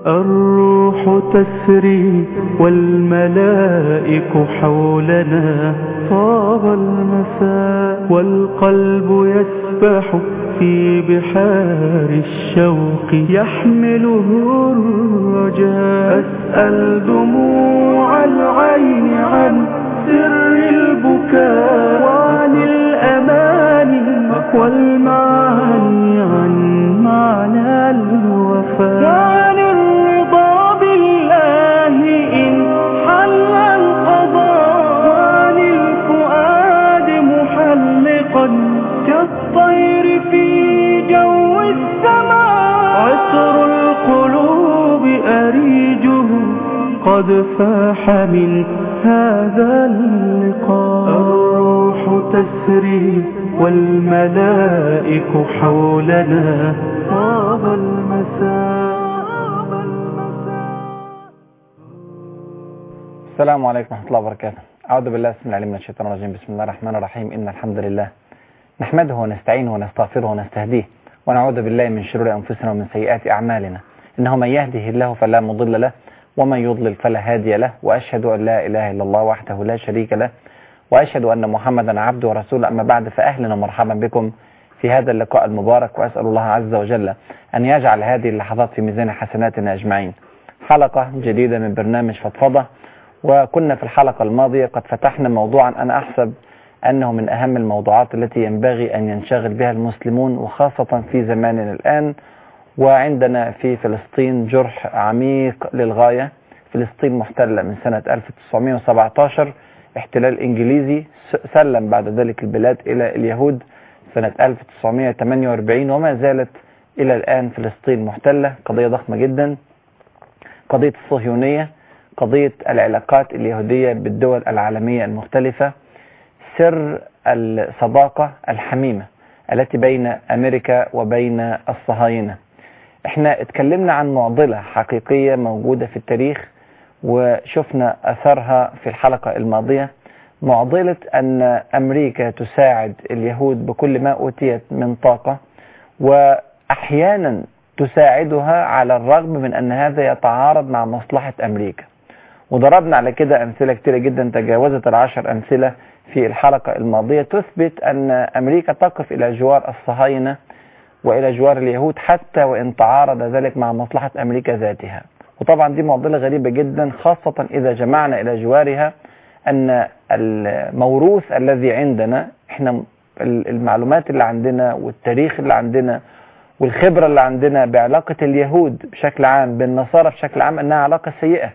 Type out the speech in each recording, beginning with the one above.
الروح تسري والملائك حولنا طاب المساء والقلب يسبح في بحار الشوق يحمله الرجاء أسأل دموع العين عن سر البكاء وعن الأماني والمعاني عن معنى الوفاء وعن الرضا بالله إن حل القضاء وعن الفؤاد محلقا كالطير في جو السماء عطر القلوب أريجه قد فاح من هذا اللقاء الروح تسري والملائك حولنا طاب المساء السلام عليكم ورحمة الله وبركاته أعوذ بالله بسم العليم من الشيطان الرجيم بسم الله الرحمن الرحيم إن الحمد لله نحمده ونستعينه ونستغفره ونستهديه ونعوذ بالله من شرور أنفسنا ومن سيئات أعمالنا إنه من يهده الله فلا مضل له ومن يضلل فلا هادي له وأشهد أن لا إله إلا الله وحده لا شريك له وأشهد أن محمدا عبده ورسوله أما بعد فأهلا ومرحبا بكم في هذا اللقاء المبارك وأسأل الله عز وجل أن يجعل هذه اللحظات في ميزان حسناتنا أجمعين حلقة جديدة من برنامج فضفضة وكنا في الحلقة الماضية قد فتحنا موضوعا أنا أحسب أنه من أهم الموضوعات التي ينبغي أن ينشغل بها المسلمون وخاصة في زماننا الآن وعندنا في فلسطين جرح عميق للغاية فلسطين محتلة من سنة 1917 احتلال إنجليزي سلم بعد ذلك البلاد إلى اليهود سنة 1948 وما زالت إلى الآن فلسطين محتلة قضية ضخمة جدا قضية الصهيونية قضية العلاقات اليهودية بالدول العالمية المختلفة سر الصداقة الحميمة التي بين أمريكا وبين الصهاينة احنا اتكلمنا عن معضلة حقيقية موجودة في التاريخ وشفنا أثرها في الحلقة الماضية معضلة أن أمريكا تساعد اليهود بكل ما أوتيت من طاقة وأحيانا تساعدها على الرغم من أن هذا يتعارض مع مصلحة أمريكا وضربنا على كده أمثلة كتيرة جدا تجاوزت العشر أمثلة في الحلقة الماضية تثبت أن أمريكا تقف إلى جوار الصهاينة وإلى جوار اليهود حتى وإن تعارض ذلك مع مصلحة أمريكا ذاتها وطبعا دي معضلة غريبة جدا خاصة إذا جمعنا إلى جوارها أن الموروث الذي عندنا احنا المعلومات اللي عندنا والتاريخ اللي عندنا والخبرة اللي عندنا بعلاقة اليهود بشكل عام بالنصارى بشكل عام أنها علاقة سيئة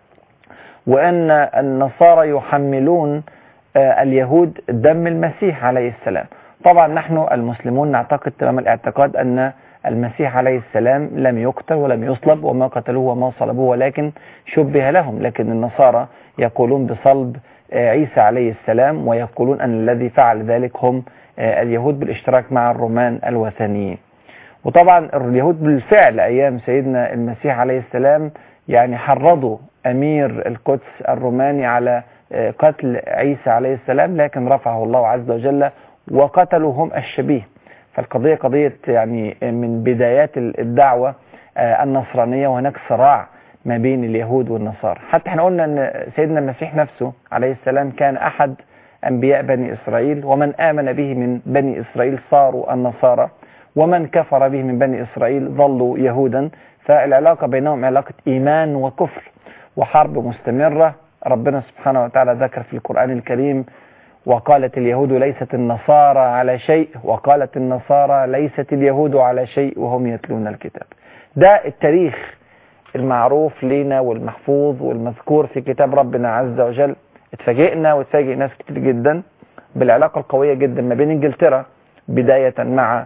وأن النصارى يحملون اليهود دم المسيح عليه السلام طبعا نحن المسلمون نعتقد تمام الاعتقاد أن المسيح عليه السلام لم يقتل ولم يصلب وما قتلوه وما صلبوه ولكن شبه لهم لكن النصارى يقولون بصلب عيسى عليه السلام ويقولون أن الذي فعل ذلك هم اليهود بالاشتراك مع الرومان الوثنيين وطبعا اليهود بالفعل أيام سيدنا المسيح عليه السلام يعني حرضوا أمير القدس الروماني على قتل عيسى عليه السلام لكن رفعه الله عز وجل وقتلوا هم الشبيه فالقضية قضية يعني من بدايات الدعوة النصرانية وهناك صراع ما بين اليهود والنصارى حتى احنا قلنا ان سيدنا المسيح نفسه عليه السلام كان احد انبياء بني اسرائيل ومن امن به من بني اسرائيل صاروا النصارى ومن كفر به من بني اسرائيل ظلوا يهودا فالعلاقة بينهم علاقة ايمان وكفر وحرب مستمرة ربنا سبحانه وتعالى ذكر في القرآن الكريم وقالت اليهود ليست النصارى على شيء وقالت النصارى ليست اليهود على شيء وهم يتلون الكتاب ده التاريخ المعروف لنا والمحفوظ والمذكور في كتاب ربنا عز وجل اتفاجئنا واتفاجئ ناس كتير جدا بالعلاقة القوية جدا ما بين انجلترا بداية مع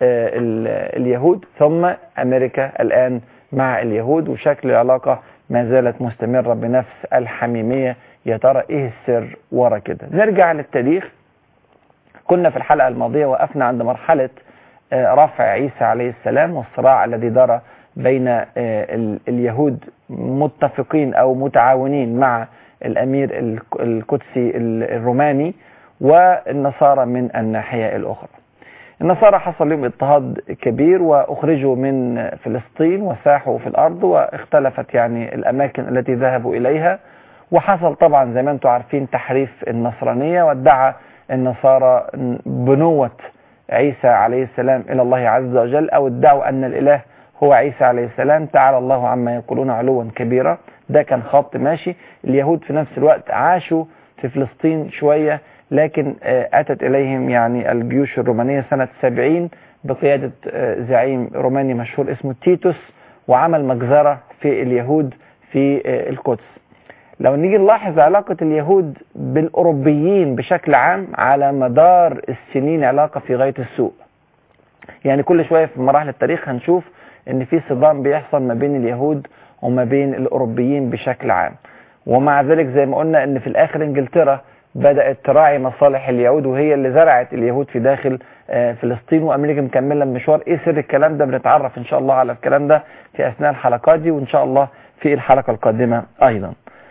اليهود ثم امريكا الان مع اليهود وشكل العلاقة ما زالت مستمرة بنفس الحميمية يا ترى ايه السر ورا كده نرجع للتاريخ كنا في الحلقة الماضية وقفنا عند مرحلة رفع عيسى عليه السلام والصراع الذي دار بين اليهود متفقين او متعاونين مع الامير القدسي الروماني والنصارى من الناحية الاخرى النصارى حصل لهم اضطهاد كبير واخرجوا من فلسطين وساحوا في الارض واختلفت يعني الاماكن التي ذهبوا اليها وحصل طبعا زي ما انتم عارفين تحريف النصرانيه وادعى النصارى بنوه عيسى عليه السلام الى الله عز وجل او ادعوا ان الاله هو عيسى عليه السلام تعالى الله عما يقولون علوا كبيرا ده كان خط ماشي اليهود في نفس الوقت عاشوا في فلسطين شويه لكن أتت إليهم يعني الجيوش الرومانية سنة 70 بقيادة زعيم روماني مشهور اسمه تيتوس وعمل مجزرة في اليهود في القدس لو نيجي نلاحظ علاقة اليهود بالأوروبيين بشكل عام على مدار السنين علاقة في غاية السوء يعني كل شوية في مراحل التاريخ هنشوف ان في صدام بيحصل ما بين اليهود وما بين الأوروبيين بشكل عام ومع ذلك زي ما قلنا ان في الآخر انجلترا بدأت تراعي مصالح اليهود وهي اللي زرعت اليهود في داخل فلسطين وامريكا مكمله المشوار ايه سر الكلام ده بنتعرف ان شاء الله على الكلام ده في اثناء الحلقات دي وان شاء الله في الحلقه القادمه ايضا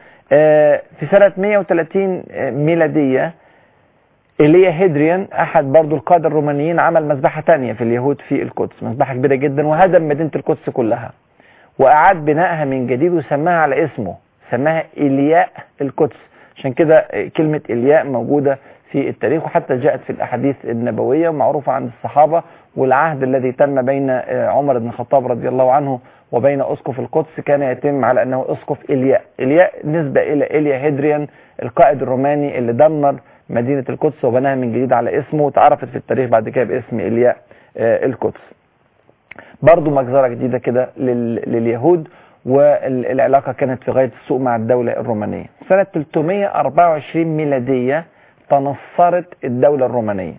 في سنه 130 ميلاديه ايليا هيدريان احد برضو القاده الرومانيين عمل مذبحه ثانيه في اليهود في القدس مذبحه كبيره جدا وهدم مدينه القدس كلها واعاد بنائها من جديد وسماها على اسمه سماها ايلياء القدس عشان كده كلمة إلياء موجودة في التاريخ وحتى جاءت في الأحاديث النبوية ومعروفة عند الصحابة والعهد الذي تم بين عمر بن الخطاب رضي الله عنه وبين أسقف القدس كان يتم على أنه أسقف إلياء إلياء نسبة إلى إليا هيدريان القائد الروماني اللي دمر مدينة القدس وبناها من جديد على اسمه وتعرفت في التاريخ بعد كده باسم إلياء القدس برضو مجزرة جديدة كده لليهود والعلاقة كانت في غاية السوء مع الدولة الرومانية سنة 324 ميلادية تنصرت الدولة الرومانية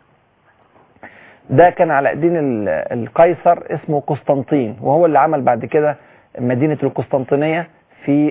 ده كان على ايدين القيصر اسمه قسطنطين وهو اللي عمل بعد كده مدينة القسطنطينية في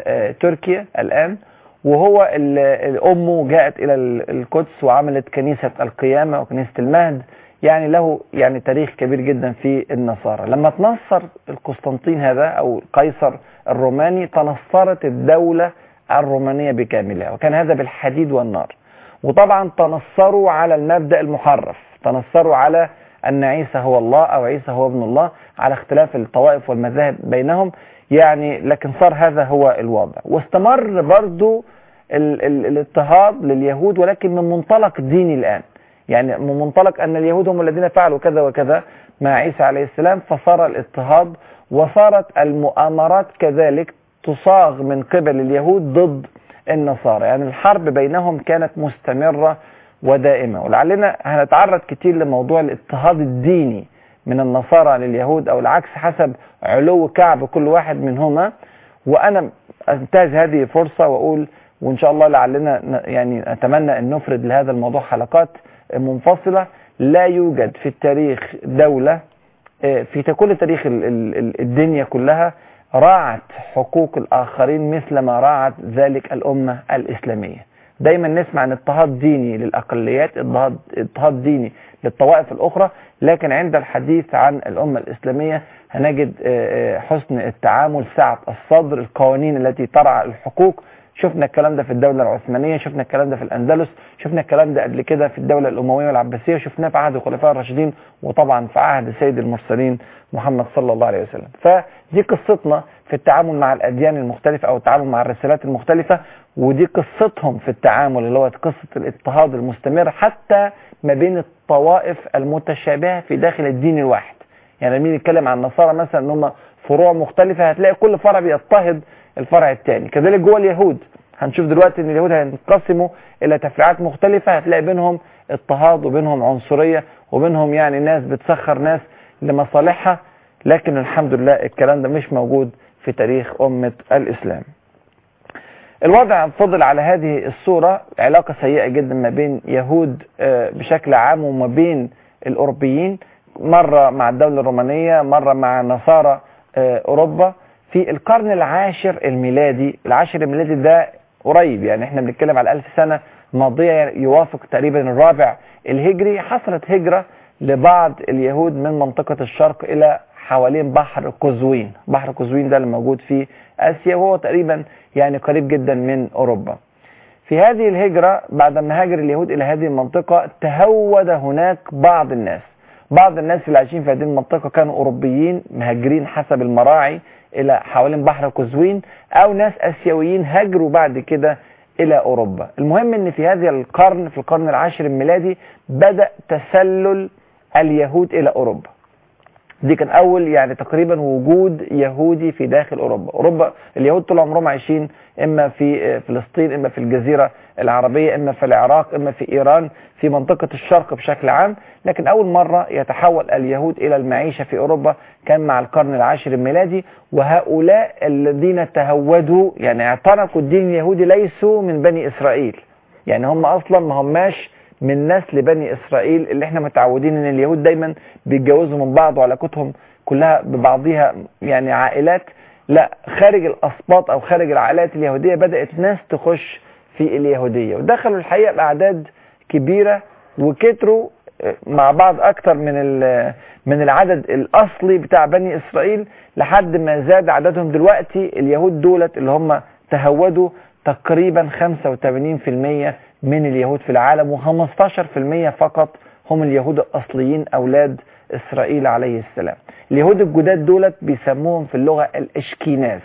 تركيا الآن وهو اللي أمه جاءت إلى القدس وعملت كنيسة القيامة وكنيسة المهد يعني له يعني تاريخ كبير جدا في النصارى لما تنصر القسطنطين هذا او قيصر الروماني تنصرت الدولة الرومانية بكاملها وكان هذا بالحديد والنار وطبعا تنصروا على المبدأ المحرف تنصروا على ان عيسى هو الله او عيسى هو ابن الله على اختلاف الطوائف والمذاهب بينهم يعني لكن صار هذا هو الوضع واستمر برضو ال ال الاضطهاد لليهود ولكن من منطلق ديني الان يعني من منطلق أن اليهود هم الذين فعلوا كذا وكذا مع عيسى عليه السلام فصار الاضطهاد وصارت المؤامرات كذلك تصاغ من قبل اليهود ضد النصارى يعني الحرب بينهم كانت مستمرة ودائمة ولعلنا هنتعرض كتير لموضوع الاضطهاد الديني من النصارى لليهود أو العكس حسب علو كعب كل واحد منهما وأنا أنتهز هذه فرصة وأقول وإن شاء الله لعلنا يعني أتمنى أن نفرد لهذا الموضوع حلقات منفصلة لا يوجد في التاريخ دولة في كل تاريخ الدنيا كلها راعت حقوق الآخرين مثل ما راعت ذلك الأمة الإسلامية دايما نسمع عن اضطهاد ديني للأقليات اضطهاد, اضطهاد ديني للطوائف الأخرى لكن عند الحديث عن الأمة الإسلامية هنجد حسن التعامل سعة الصدر القوانين التي ترعى الحقوق شفنا الكلام ده في الدولة العثمانية شفنا الكلام ده في الأندلس شفنا الكلام ده قبل كده في الدولة الأموية والعباسية شفناه في عهد الخلفاء الراشدين وطبعا في عهد سيد المرسلين محمد صلى الله عليه وسلم فدي قصتنا في التعامل مع الأديان المختلفة أو التعامل مع الرسالات المختلفة ودي قصتهم في التعامل اللي هو قصة الاضطهاد المستمر حتى ما بين الطوائف المتشابهة في داخل الدين الواحد يعني لما نتكلم عن النصارى مثلا ان هم فروع مختلفة هتلاقي كل فرع بيضطهد الفرع الثاني كذلك جوه اليهود هنشوف دلوقتي ان اليهود هينقسموا الى تفريعات مختلفة هتلاقي بينهم اضطهاد وبينهم عنصرية وبينهم يعني ناس بتسخر ناس لمصالحها لكن الحمد لله الكلام ده مش موجود في تاريخ أمة الإسلام الوضع فضل على هذه الصورة علاقة سيئة جدا ما بين يهود بشكل عام وما بين الأوروبيين مرة مع الدولة الرومانية مرة مع نصارى أوروبا في القرن العاشر الميلادي العاشر الميلادي ده قريب يعني احنا بنتكلم على ألف سنة ماضية يوافق تقريبا الرابع الهجري حصلت هجرة لبعض اليهود من منطقة الشرق إلى حوالين بحر قزوين بحر قزوين ده اللي موجود في آسيا وهو تقريبا يعني قريب جدا من أوروبا في هذه الهجرة بعد ما هاجر اليهود إلى هذه المنطقة تهود هناك بعض الناس بعض الناس اللي عايشين في هذه المنطقة كانوا أوروبيين مهاجرين حسب المراعي إلى حوالين بحر قزوين أو ناس آسيويين هاجروا بعد كده إلى أوروبا المهم أن في هذا القرن في القرن العاشر الميلادي بدأ تسلل اليهود إلى أوروبا دي كان أول يعني تقريبا وجود يهودي في داخل أوروبا أوروبا اليهود طول عمرهم عايشين إما في فلسطين إما في الجزيرة العربية إما في العراق إما في إيران في منطقة الشرق بشكل عام لكن أول مرة يتحول اليهود إلى المعيشة في أوروبا كان مع القرن العاشر الميلادي وهؤلاء الذين تهودوا يعني اعتنقوا الدين اليهودي ليسوا من بني إسرائيل يعني هم أصلا ما هماش من نسل بني إسرائيل اللي احنا متعودين ان اليهود دايما بيتجوزوا من بعض وعلاقتهم كلها ببعضها يعني عائلات لا خارج الأسباط أو خارج العائلات اليهودية بدأت ناس تخش في اليهودية ودخلوا الحقيقة بأعداد كبيرة وكتروا مع بعض أكتر من من العدد الأصلي بتاع بني إسرائيل لحد ما زاد عددهم دلوقتي اليهود دولت اللي هم تهودوا تقريبا 85% من اليهود في العالم و15% فقط هم اليهود الأصليين أولاد إسرائيل عليه السلام اليهود الجداد دولت بيسموهم في اللغة الإشكيناز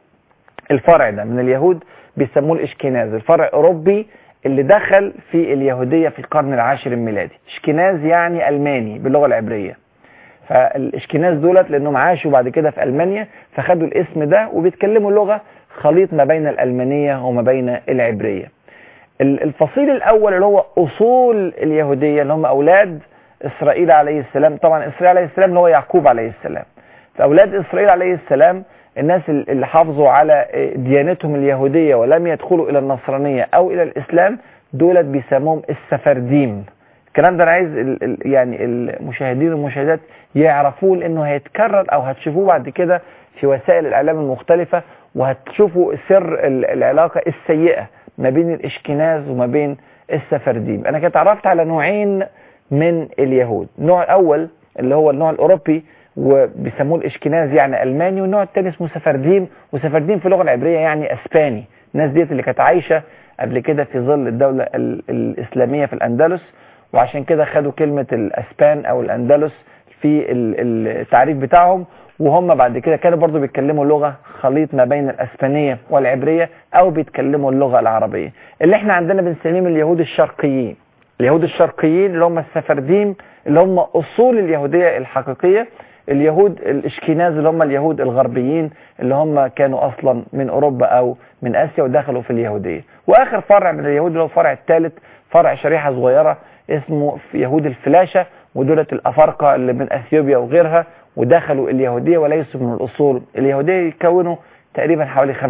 الفرع ده من اليهود بيسموه الإشكيناز الفرع أوروبي اللي دخل في اليهودية في القرن العاشر الميلادي اشكناز يعني ألماني باللغة العبرية فالاشكناز دولت لأنهم عاشوا بعد كده في ألمانيا فخدوا الاسم ده وبيتكلموا لغة خليط ما بين الألمانية وما بين العبرية الفصيل الأول اللي هو أصول اليهودية اللي هم أولاد إسرائيل عليه السلام طبعا إسرائيل عليه السلام اللي هو يعقوب عليه السلام فأولاد إسرائيل عليه السلام الناس اللي حافظوا على ديانتهم اليهودية ولم يدخلوا إلى النصرانية أو إلى الإسلام دولت بيسموهم السفرديم الكلام ده أنا عايز ال ال يعني المشاهدين والمشاهدات يعرفوه لأنه هيتكرر أو هتشوفوه بعد كده في وسائل الإعلام المختلفة وهتشوفوا سر العلاقة السيئة ما بين الإشكناز وما بين السفرديم أنا كنت عرفت على نوعين من اليهود النوع الأول اللي هو النوع الأوروبي وبيسموه الاشكناز يعني الماني والنوع الثاني اسمه سفرديم وسفرديم في اللغه العبريه يعني اسباني الناس ديت اللي كانت عايشه قبل كده في ظل الدوله الاسلاميه في الاندلس وعشان كده خدوا كلمه الاسبان او الاندلس في التعريف بتاعهم وهم بعد كده كانوا برضو بيتكلموا لغه خليط ما بين الاسبانيه والعبريه او بيتكلموا اللغه العربيه اللي احنا عندنا بنسميهم اليهود الشرقيين اليهود الشرقيين اللي هم السفرديم اللي هم اصول اليهوديه الحقيقيه اليهود الاشكيناز اللي هم اليهود الغربيين اللي هم كانوا اصلا من اوروبا او من اسيا ودخلوا في اليهوديه واخر فرع من اليهود اللي هو الفرع الثالث فرع شريحه صغيره اسمه يهود الفلاشه ودولة الافارقه اللي من اثيوبيا وغيرها ودخلوا اليهوديه وليسوا من الاصول اليهوديه يكونوا تقريبا حوالي 5%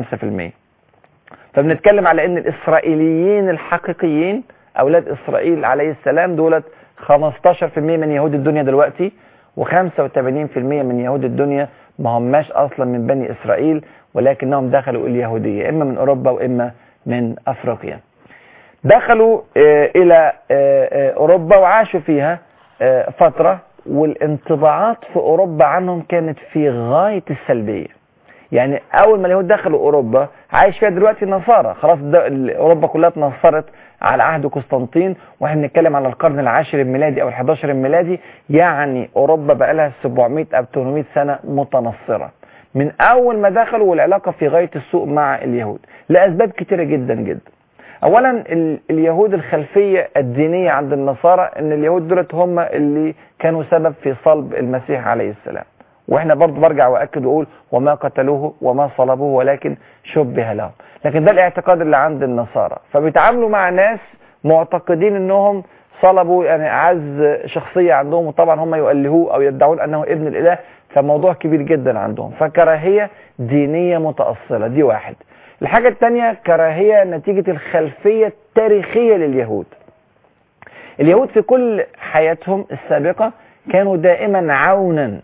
فبنتكلم على ان الاسرائيليين الحقيقيين اولاد اسرائيل عليه السلام دولت 15% من يهود الدنيا دلوقتي و85% من يهود الدنيا ما هماش اصلا من بني اسرائيل ولكنهم دخلوا اليهوديه اما من اوروبا واما من افريقيا. دخلوا آه الى آه اوروبا وعاشوا فيها آه فتره والانطباعات في اوروبا عنهم كانت في غايه السلبيه. يعني اول ما اليهود دخلوا اوروبا عايش فيها دلوقتي النصارى خلاص اوروبا كلها اتنصرت على عهد قسطنطين واحنا بنتكلم على القرن العاشر الميلادي او ال11 الميلادي يعني اوروبا بقى لها 700 او 800 سنه متنصره من اول ما دخلوا والعلاقه في غايه السوء مع اليهود لاسباب كتيره جدا جدا اولا اليهود الخلفيه الدينيه عند النصارى ان اليهود دولت هم اللي كانوا سبب في صلب المسيح عليه السلام واحنا برضه برجع واكد واقول وما قتلوه وما صلبوه ولكن شبه لهم لكن ده الاعتقاد اللي عند النصارى فبيتعاملوا مع ناس معتقدين انهم صلبوا يعني اعز شخصيه عندهم وطبعا هم يؤلهوه او يدعون انه ابن الاله فموضوع كبير جدا عندهم فكراهيه دينيه متاصله دي واحد الحاجه الثانيه كراهيه نتيجه الخلفيه التاريخيه لليهود اليهود في كل حياتهم السابقه كانوا دائما عونا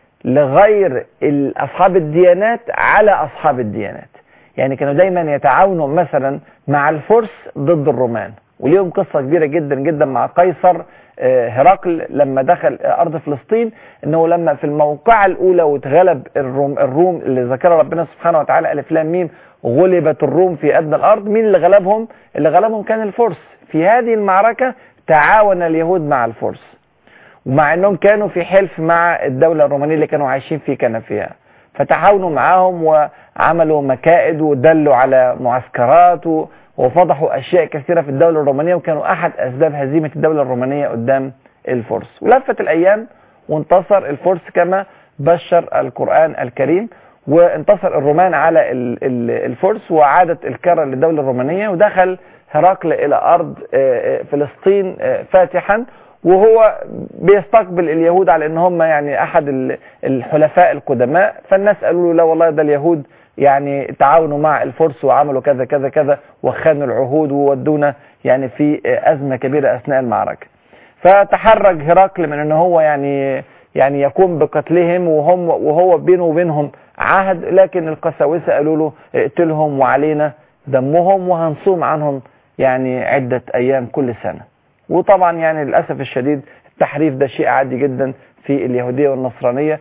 لغير اصحاب الديانات على اصحاب الديانات يعني كانوا دايما يتعاونوا مثلا مع الفرس ضد الرومان وليهم قصة كبيرة جدا جدا مع قيصر هرقل لما دخل أرض فلسطين أنه لما في الموقعة الأولى واتغلب الروم, الروم اللي ذكرها ربنا سبحانه وتعالى ألف لام ميم غلبت الروم في أدنى الأرض مين اللي غلبهم؟ اللي غلبهم كان الفرس في هذه المعركة تعاون اليهود مع الفرس ومع انهم كانوا في حلف مع الدولة الرومانية اللي كانوا عايشين في كنفها فتعاونوا معاهم وعملوا مكائد ودلوا على معسكرات و- وفضحوا اشياء كثيرة في الدولة الرومانية وكانوا احد اسباب هزيمة الدولة الرومانية قدام الفرس ولفت الايام وانتصر الفرس كما بشر القرآن الكريم وانتصر الرومان على ال- ال- الفرس وعادت الكرة للدولة الرومانية ودخل هرقل إلى أرض آه، آه، فلسطين آه، فاتحا وهو بيستقبل اليهود على ان هم يعني احد ال- الحلفاء القدماء فالناس قالوا له لا والله ده اليهود يعني تعاونوا مع الفرس وعملوا كذا كذا كذا وخانوا العهود وودونا يعني في آه، ازمه كبيره اثناء المعركه فتحرج هرقل من ان هو يعني يعني يقوم بقتلهم وهم وهو بينه وبينهم عهد لكن القساوسه قالوا له اقتلهم وعلينا دمهم وهنصوم عنهم يعني عده ايام كل سنه وطبعا يعني للاسف الشديد التحريف ده شيء عادي جدا في اليهوديه والنصرانيه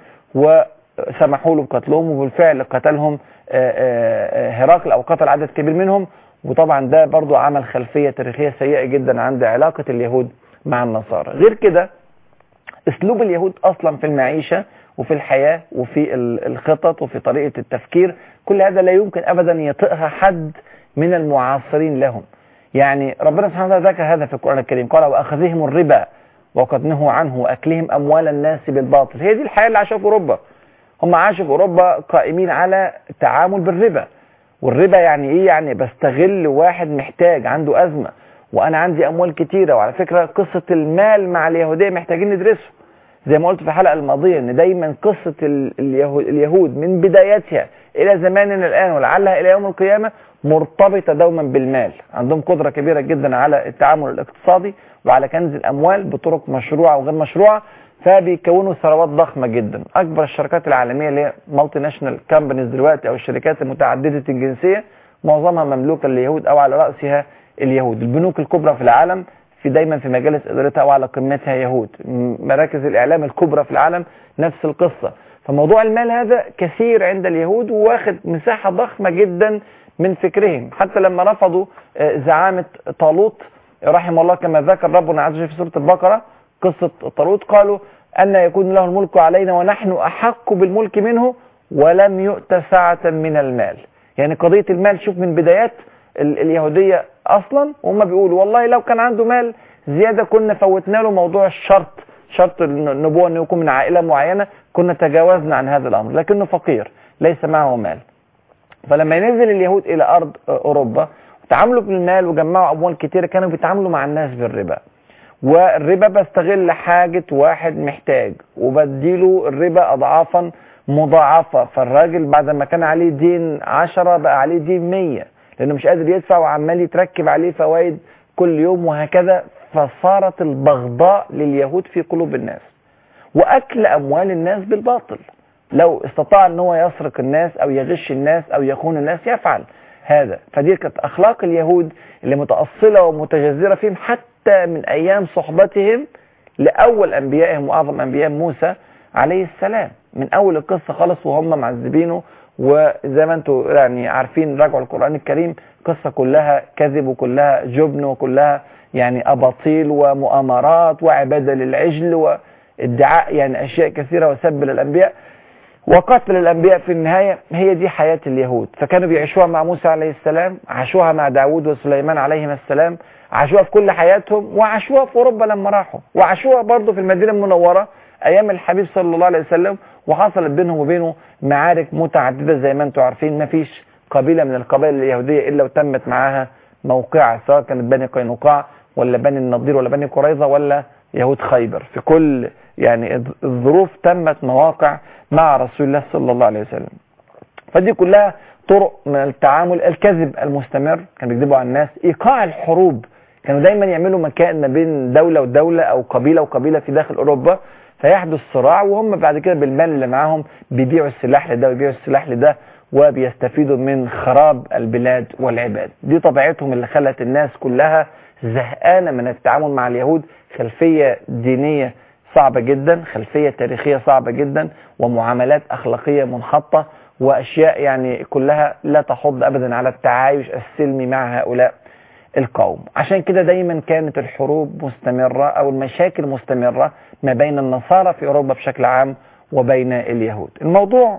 وسمحوا له بقتلهم وبالفعل قتلهم آه، آه، آه، هرقل او قتل عدد كبير منهم وطبعا ده برضو عمل خلفيه تاريخيه سيئه جدا عند علاقه اليهود مع النصارى غير كده اسلوب اليهود اصلا في المعيشه وفي الحياه وفي ال- الخطط وفي طريقه التفكير كل هذا لا يمكن ابدا يطئها حد من المعاصرين لهم يعني ربنا سبحانه وتعالى ذكر هذا في القران الكريم قال واخذهم الربا وقد نهوا عنه واكلهم اموال الناس بالباطل هي دي الحياه اللي عاشوها في اوروبا هم عاشوا في اوروبا قائمين على التعامل بالربا والربا يعني ايه يعني بستغل واحد محتاج عنده ازمه وانا عندي اموال كتيره وعلى فكره قصه المال مع اليهوديه محتاجين ندرسه زي ما قلت في الحلقه الماضيه ان دايما قصه ال- اليهود, اليهود من بدايتها الى زماننا الان ولعلها الى يوم القيامه مرتبطه دوما بالمال عندهم قدره كبيره جدا على التعامل الاقتصادي وعلى كنز الاموال بطرق مشروعه وغير مشروعه فبيكونوا ثروات ضخمه جدا اكبر الشركات العالميه اللي هي مالتي ناشونال كامبانيز دلوقتي او الشركات المتعدده الجنسيه معظمها مملوكه لليهود او على راسها اليهود البنوك الكبرى في العالم في دايما في مجالس ادارتها وعلى قمتها يهود م- مراكز الاعلام الكبرى في العالم نفس القصه فموضوع المال هذا كثير عند اليهود وواخد مساحه ضخمه جدا من فكرهم حتى لما رفضوا آه، زعامه طالوت رحمه الله كما ذكر ربنا عز وجل في سوره البقره قصه طالوت قالوا ان يكون له الملك علينا ونحن احق بالملك منه ولم يؤت سعه من المال يعني قضيه المال شوف من بدايات ال- اليهوديه اصلا وهم بيقولوا والله لو كان عنده مال زياده كنا فوتنا له موضوع الشرط شرط النبوه انه يكون من عائله معينه كنا تجاوزنا عن هذا الامر لكنه فقير ليس معه مال فلما ينزل اليهود الى ارض اوروبا وتعاملوا بالمال وجمعوا اموال كتيره كانوا بيتعاملوا مع الناس بالربا والربا بستغل حاجة واحد محتاج وبديله الربا أضعافا مضاعفة فالراجل بعد ما كان عليه دين عشرة بقى عليه دين مية لأنه مش قادر يدفع وعمال يتركب عليه فوائد كل يوم وهكذا فصارت البغضاء لليهود في قلوب الناس وأكل أموال الناس بالباطل لو استطاع ان هو يسرق الناس او يغش الناس او يخون الناس يفعل هذا فدي كانت اخلاق اليهود اللي متاصله ومتجذره فيهم حتى من ايام صحبتهم لاول انبيائهم واعظم انبياء موسى عليه السلام من اول القصه خالص وهم معذبينه وزي ما انتم يعني عارفين راجعوا القران الكريم قصه كلها كذب وكلها جبن وكلها يعني اباطيل ومؤامرات وعباده للعجل وادعاء يعني اشياء كثيره وسب للانبياء وقتل الأنبياء في النهاية هي دي حياة اليهود فكانوا بيعيشوها مع موسى عليه السلام عاشوها مع داود وسليمان عليهما السلام عاشوها في كل حياتهم وعاشوها في أوروبا لما راحوا وعاشوها برضه في المدينة المنورة أيام الحبيب صلى الله عليه وسلم وحصلت بينهم وبينه معارك متعددة زي ما انتم عارفين ما فيش قبيلة من القبائل اليهودية إلا وتمت معاها موقعة سواء كانت بني قينقاع ولا بني النضير ولا بني قريظة ولا يهود خيبر في كل يعني الظروف تمت مواقع مع رسول الله صلى الله عليه وسلم فدي كلها طرق من التعامل الكذب المستمر كانوا بيكذبوا على الناس ايقاع الحروب كانوا دايما يعملوا مكائد ما بين دولة ودولة او قبيلة وقبيلة في داخل اوروبا فيحدث صراع وهم بعد كده بالمال اللي معاهم بيبيعوا السلاح لده ويبيعوا السلاح لده وبيستفيدوا من خراب البلاد والعباد دي طبيعتهم اللي خلت الناس كلها زهقانة من التعامل مع اليهود خلفية دينية صعبة جدا خلفية تاريخية صعبة جدا ومعاملات أخلاقية منحطة وأشياء يعني كلها لا تحض أبدا على التعايش السلمي مع هؤلاء القوم عشان كده دايما كانت الحروب مستمرة أو المشاكل مستمرة ما بين النصارى في أوروبا بشكل عام وبين اليهود الموضوع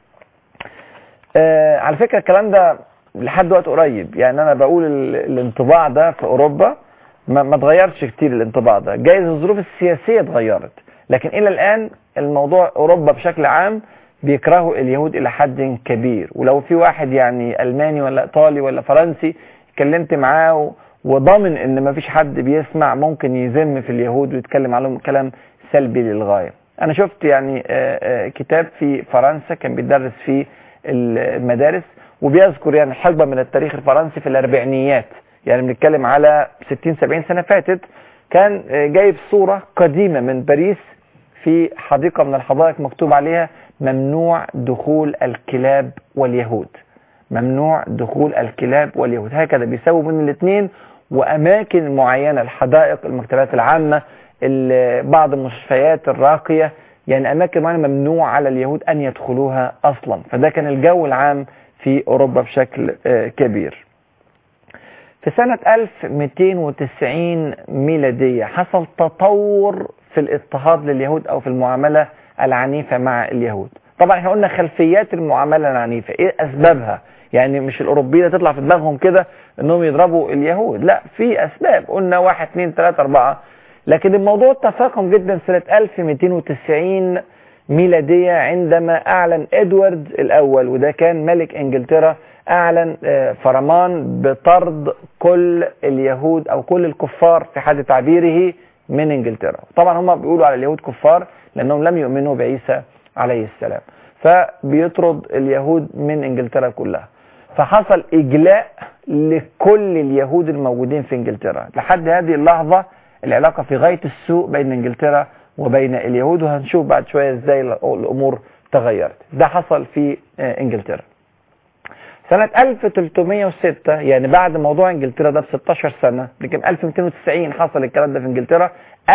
آه على فكرة الكلام ده لحد وقت قريب يعني أنا بقول ال- الانطباع ده في أوروبا ما, ما اتغيرش كتير الانطباع ده جايز الظروف السياسية اتغيرت لكن إلى الآن الموضوع أوروبا بشكل عام بيكرهوا اليهود إلى حد كبير ولو في واحد يعني ألماني ولا إيطالي ولا فرنسي اتكلمت معاه و- وضامن ان مفيش حد بيسمع ممكن يذم في اليهود ويتكلم عليهم كلام سلبي للغايه. انا شفت يعني آه، آه، كتاب في فرنسا كان بيدرس في المدارس وبيذكر يعني حقبه من التاريخ الفرنسي في الاربعينيات يعني بنتكلم على 60 70 سنه فاتت كان آه، جايب صوره قديمه من باريس في حديقه من الحدائق مكتوب عليها ممنوع دخول الكلاب واليهود. ممنوع دخول الكلاب واليهود هكذا بيساووا بين الاثنين واماكن معينه الحدائق المكتبات العامه ال- بعض المستشفيات الراقيه يعني اماكن معينه ممنوع على اليهود ان يدخلوها اصلا فده كان الجو العام في اوروبا بشكل آه، كبير في سنة 1290 ميلادية حصل تطور في الاضطهاد لليهود أو في المعاملة العنيفة مع اليهود طبعا احنا قلنا خلفيات المعاملة العنيفة ايه أسبابها يعني مش الأوروبيين تطلع في دماغهم كده انهم يضربوا اليهود لا في أسباب قلنا واحد اثنين ثلاثة أربعة لكن الموضوع تفاقم جدا سنة 1290 ميلادية عندما أعلن إدوارد الأول وده كان ملك إنجلترا أعلن آه، فرمان بطرد كل اليهود أو كل الكفار في حد تعبيره من إنجلترا طبعا هم بيقولوا على اليهود كفار لأنهم لم يؤمنوا بعيسى عليه السلام فبيطرد اليهود من إنجلترا كلها فحصل إجلاء لكل اليهود الموجودين في إنجلترا لحد هذه اللحظة العلاقة في غاية السوء بين إنجلترا وبين اليهود وهنشوف بعد شوية ازاي الأمور تغيرت ده حصل في آه، إنجلترا سنة 1306 يعني بعد موضوع انجلترا ده ب 16 سنة لكن 1290 حصل الكلام ده في انجلترا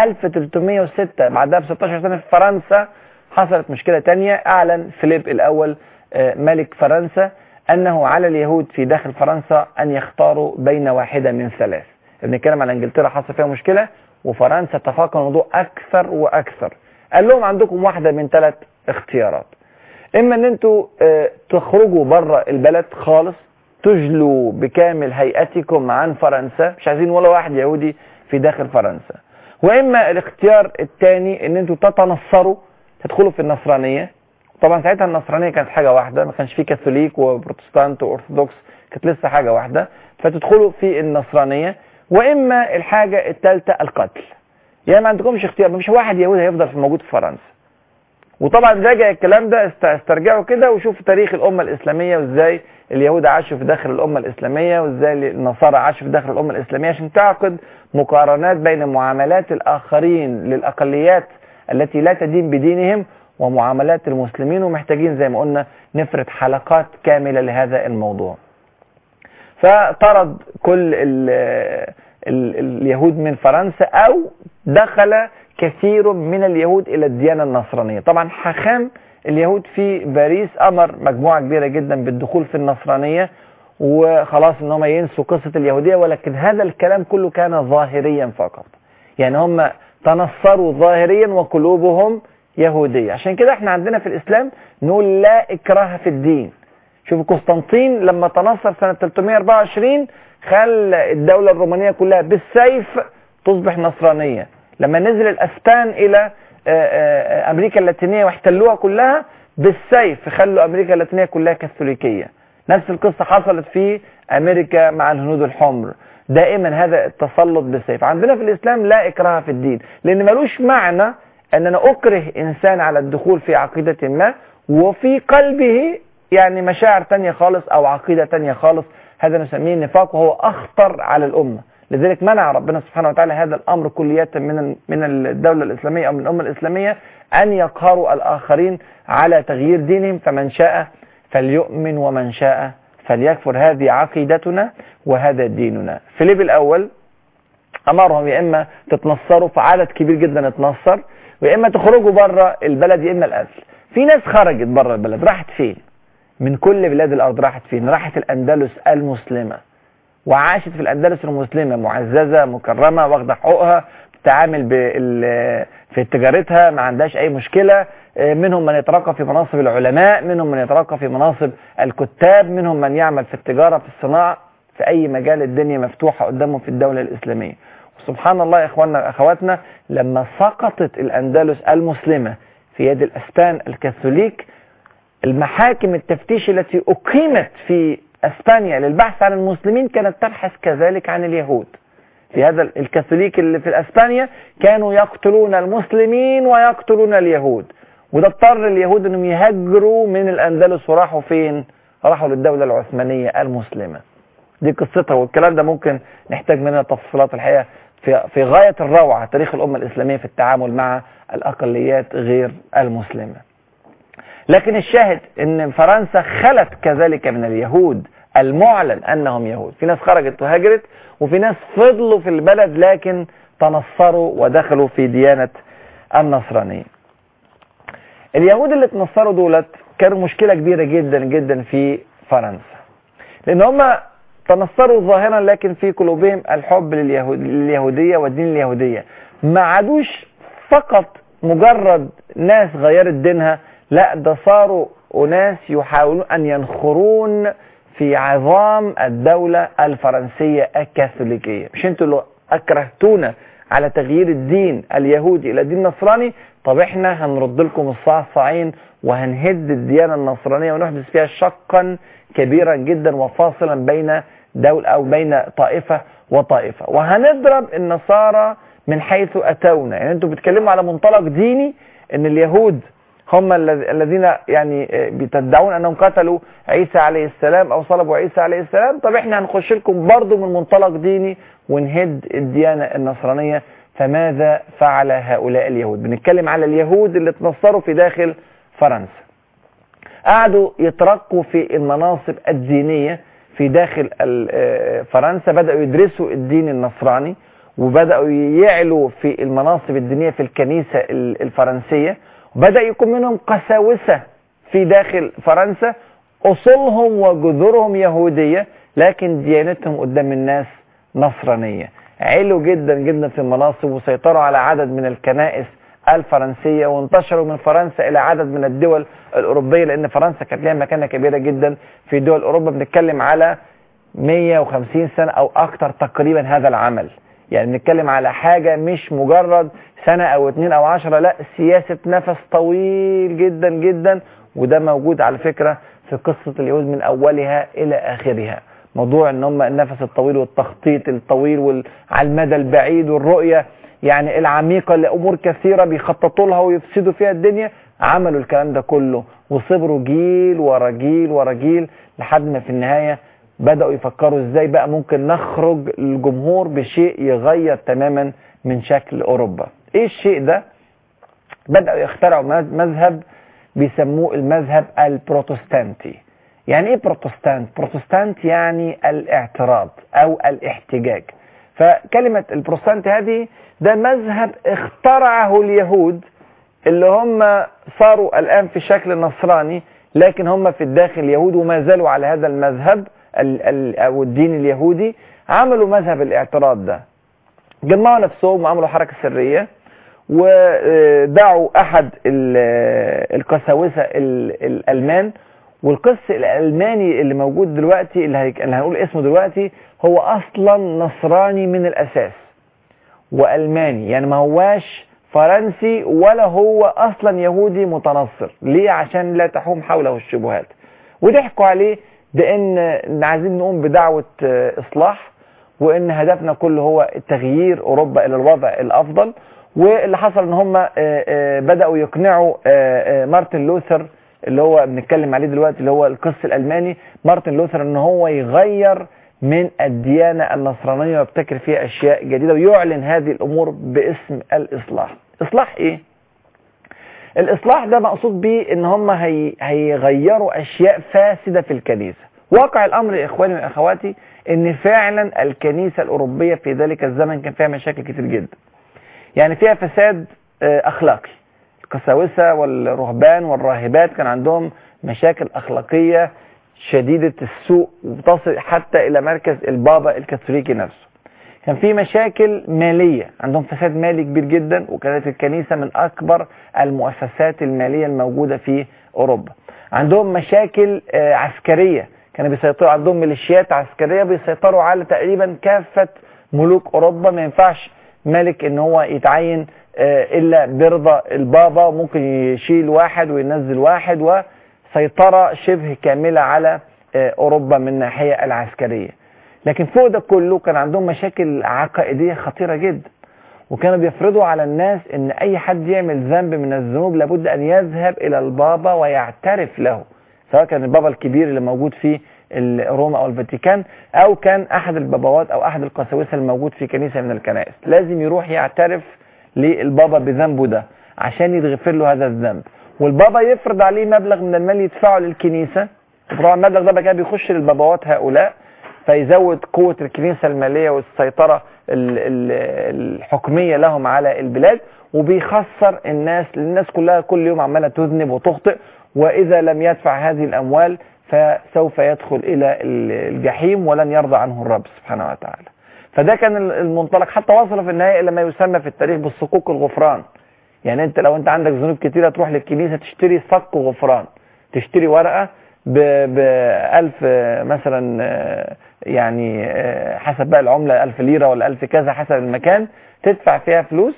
1306 بعدها ب 16 سنة في فرنسا حصلت مشكلة تانية اعلن فيليب الاول آه، ملك فرنسا انه على اليهود في داخل فرنسا ان يختاروا بين واحدة من ثلاث بنتكلم على انجلترا حصل فيها مشكلة وفرنسا تفاقم الموضوع اكثر واكثر قال لهم عندكم واحدة من ثلاث اختيارات اما ان انتوا آه، تخرجوا بره البلد خالص تجلوا بكامل هيئتكم عن فرنسا مش عايزين ولا واحد يهودي في داخل فرنسا واما الاختيار الثاني ان انتوا تتنصروا تدخلوا في النصرانيه طبعا ساعتها النصرانيه كانت حاجه واحده ما كانش في كاثوليك وبروتستانت وارثوذكس كانت لسه حاجه واحده فتدخلوا في النصرانيه واما الحاجه الثالثه القتل يعني ما عندكمش اختيار مفيش واحد يهودي هيفضل في موجود في فرنسا وطبعا راجع الكلام ده است- استرجعوا كده وشوف تاريخ الامه الاسلاميه وازاي اليهود عاشوا في داخل الامه الاسلاميه وازاي النصارى عاشوا في داخل الامه الاسلاميه عشان تعقد مقارنات بين معاملات الاخرين للاقليات التي لا تدين بدينهم ومعاملات المسلمين ومحتاجين زي ما قلنا نفرد حلقات كامله لهذا الموضوع. فطرد كل ال ال اليهود من فرنسا او دخل كثير من اليهود الى الديانه النصرانيه طبعا حاخام اليهود في باريس امر مجموعه كبيره جدا بالدخول في النصرانيه وخلاص ان هم ينسوا قصه اليهوديه ولكن هذا الكلام كله كان ظاهريا فقط يعني هم تنصروا ظاهريا وقلوبهم يهوديه عشان كده احنا عندنا في الاسلام نقول لا اكراه في الدين شوف قسطنطين لما تنصر سنة 324 خلى الدولة الرومانية كلها بالسيف تصبح نصرانية لما نزل الأسبان إلى آه، آه، أمريكا اللاتينية واحتلوها كلها بالسيف خلوا أمريكا اللاتينية كلها كاثوليكية نفس القصة حصلت في أمريكا مع الهنود الحمر دائما هذا التسلط بالسيف عندنا في الإسلام لا إكراه في الدين لأن ملوش معنى أن أنا أكره إنسان على الدخول في عقيدة ما وفي قلبه يعني مشاعر تانية خالص او عقيدة تانية خالص هذا نسميه النفاق وهو اخطر على الامة لذلك منع ربنا سبحانه وتعالى هذا الامر كلية من من الدولة الاسلامية او من الامة الاسلامية ان يقهروا الاخرين على تغيير دينهم فمن شاء فليؤمن ومن شاء فليكفر هذه عقيدتنا وهذا ديننا فيليب الاول امرهم يا اما تتنصروا فعدد كبير جدا اتنصر ويا اما تخرجوا بره البلد يا اما القتل في ناس خرجت بره البلد راحت فين من كل بلاد الارض راحت فين راحت الاندلس المسلمه وعاشت في الأندلس المسلمة معززة مكرمة واخدة حقوقها بتتعامل بال- في تجارتها ما عندهاش أي مشكلة آه، منهم من يترقى في مناصب العلماء منهم من يترقى في مناصب الكتاب منهم من يعمل في التجارة في الصناعة في أي مجال الدنيا مفتوحة قدامهم في الدولة الإسلامية وسبحان الله يا إخواننا أخواتنا لما سقطت الأندلس المسلمة في يد الأسبان الكاثوليك المحاكم التفتيش التي أقيمت في أسبانيا للبحث عن المسلمين كانت تبحث كذلك عن اليهود في هذا الكاثوليك اللي في أسبانيا كانوا يقتلون المسلمين ويقتلون اليهود وده اضطر اليهود انهم يهاجروا من الأندلس وراحوا فين راحوا للدولة العثمانية المسلمة دي قصتها والكلام ده ممكن نحتاج منها تفصيلات الحقيقة في في غاية الروعة تاريخ الأمة الإسلامية في التعامل مع الأقليات غير المسلمة لكن الشاهد ان فرنسا خلت كذلك من اليهود المعلن انهم يهود في ناس خرجت وهاجرت وفي ناس فضلوا في البلد لكن تنصروا ودخلوا في ديانة النصرانية اليهود اللي تنصروا دولت كانوا مشكلة كبيرة جدا جدا في فرنسا لان هم تنصروا ظاهرا لكن في قلوبهم الحب لليهود لليهودية والدين اليهودية ما عادوش فقط مجرد ناس غيرت دينها لا ده صاروا أناس يحاولون أن ينخرون في عظام الدولة الفرنسية الكاثوليكية مش انتوا اللي أكرهتونا على تغيير الدين اليهودي إلى دين نصراني طب احنا هنرد لكم الصعصعين وهنهد الديانة النصرانية ونحدث فيها شقا كبيرا جدا وفاصلا بين دولة أو بين طائفة وطائفة وهنضرب النصارى من حيث أتونا يعني انتوا بتتكلموا على منطلق ديني ان اليهود هم الذ- الذين يعني آه، بتدعون انهم قتلوا عيسى عليه السلام او صلبوا عيسى عليه السلام طب احنا هنخش لكم برضه من منطلق ديني ونهد الديانة النصرانية فماذا فعل هؤلاء اليهود بنتكلم على اليهود اللي تنصروا في داخل فرنسا قعدوا يترقوا في المناصب الدينية في داخل ال- آه، فرنسا بدأوا يدرسوا الدين النصراني وبدأوا يعلوا في المناصب الدينية في الكنيسة ال- الفرنسية وبدأ يكون منهم قساوسة في داخل فرنسا أصولهم وجذورهم يهودية لكن ديانتهم قدام الناس نصرانية علوا جدا جدا في المناصب وسيطروا على عدد من الكنائس الفرنسية وانتشروا من فرنسا إلى عدد من الدول الأوروبية لأن فرنسا كانت لها مكانة كبيرة جدا في دول أوروبا بنتكلم على 150 سنة أو أكثر تقريبا هذا العمل يعني بنتكلم على حاجة مش مجرد سنة أو اتنين أو عشرة لا سياسة نفس طويل جدا جدا وده موجود على فكرة في قصة اليهود من أولها إلى آخرها موضوع ان هم النفس الطويل والتخطيط الطويل وال- على المدى البعيد والرؤية يعني العميقة لأمور كثيرة بيخططوا لها ويفسدوا فيها الدنيا عملوا الكلام ده كله وصبروا جيل ورا جيل ورا جيل لحد ما في النهاية بدأوا يفكروا ازاي بقى ممكن نخرج للجمهور بشيء يغير تماما من شكل أوروبا ايه الشيء ده بدأوا يخترعوا مذ- مذهب بيسموه المذهب البروتستانتي يعني ايه بروتستانت بروتستانت يعني الاعتراض او الاحتجاج فكلمة البروتستانت هذه ده مذهب اخترعه اليهود اللي هم صاروا الآن في شكل نصراني لكن هم في الداخل يهود وما زالوا على هذا المذهب ال ال أو الدين اليهودي عملوا مذهب الاعتراض ده جمعوا نفسهم وعملوا حركة سرية ودعوا أحد ال- القساوسة ال- الألمان والقس الألماني اللي موجود دلوقتي اللي هي- اللي هنقول اسمه دلوقتي هو أصلا نصراني من الأساس وألماني يعني ما هواش فرنسي ولا هو أصلا يهودي متنصر ليه عشان لا تحوم حوله الشبهات وضحكوا عليه بأن إن عايزين نقوم بدعوة آه، إصلاح وان هدفنا كله هو تغيير اوروبا الى الوضع الافضل واللي حصل ان هم آه، آه، بداوا يقنعوا آه، آه، مارتن لوثر اللي هو بنتكلم عليه دلوقتي اللي هو القس الالماني مارتن لوثر ان هو يغير من الديانه النصرانيه ويبتكر فيها اشياء جديده ويعلن هذه الامور باسم الاصلاح اصلاح ايه الاصلاح ده مقصود بيه ان هم هي هيغيروا اشياء فاسده في الكنيسه واقع الامر يا اخواني واخواتي ان فعلا الكنيسه الاوروبيه في ذلك الزمن كان فيها مشاكل كتير جدا يعني فيها فساد آه، اخلاقي القساوسه والرهبان والراهبات كان عندهم مشاكل اخلاقيه شديدة السوء وتصل حتى إلى مركز البابا الكاثوليكي نفسه كان في مشاكل مالية عندهم فساد مالي كبير جدا وكانت الكنيسة من أكبر المؤسسات المالية الموجودة في أوروبا عندهم مشاكل آه، عسكرية كانوا بيسيطروا عندهم ميليشيات عسكرية بيسيطروا على تقريبا كافة ملوك أوروبا ما ينفعش ملك ان هو يتعين آه، الا برضا البابا ممكن يشيل واحد وينزل واحد وسيطرة شبه كاملة على آه، اوروبا من الناحية العسكرية لكن فوق ده كله كان عندهم مشاكل عقائدية خطيرة جدا وكانوا بيفرضوا على الناس ان اي حد يعمل ذنب من الذنوب لابد ان يذهب الى البابا ويعترف له سواء كان البابا الكبير اللي موجود في ال- روما او الفاتيكان او كان احد البابوات او احد القساوسه الموجود في كنيسه من الكنائس لازم يروح يعترف للبابا بذنبه ده عشان يتغفر له هذا الذنب والبابا يفرض عليه مبلغ من المال يدفعه للكنيسه طبعا المبلغ ده بقى كده بيخش للبابوات هؤلاء فيزود قوة الكنيسة المالية والسيطرة ال- ال- الحكمية لهم على البلاد وبيخسر الناس الناس كلها كل يوم عمالة تذنب وتخطئ وإذا لم يدفع هذه الأموال فسوف يدخل إلى ال- الجحيم ولن يرضى عنه الرب سبحانه وتعالى فده كان ال- المنطلق حتى وصل في النهاية إلى ما يسمى في التاريخ بالصكوك الغفران يعني انت لو انت عندك ذنوب كتيرة تروح للكنيسة تشتري صك غفران تشتري ورقة ب ألف مثلا آه، يعني آه، حسب بقى العملة ألف ليرة ولا ألف كذا حسب المكان تدفع فيها فلوس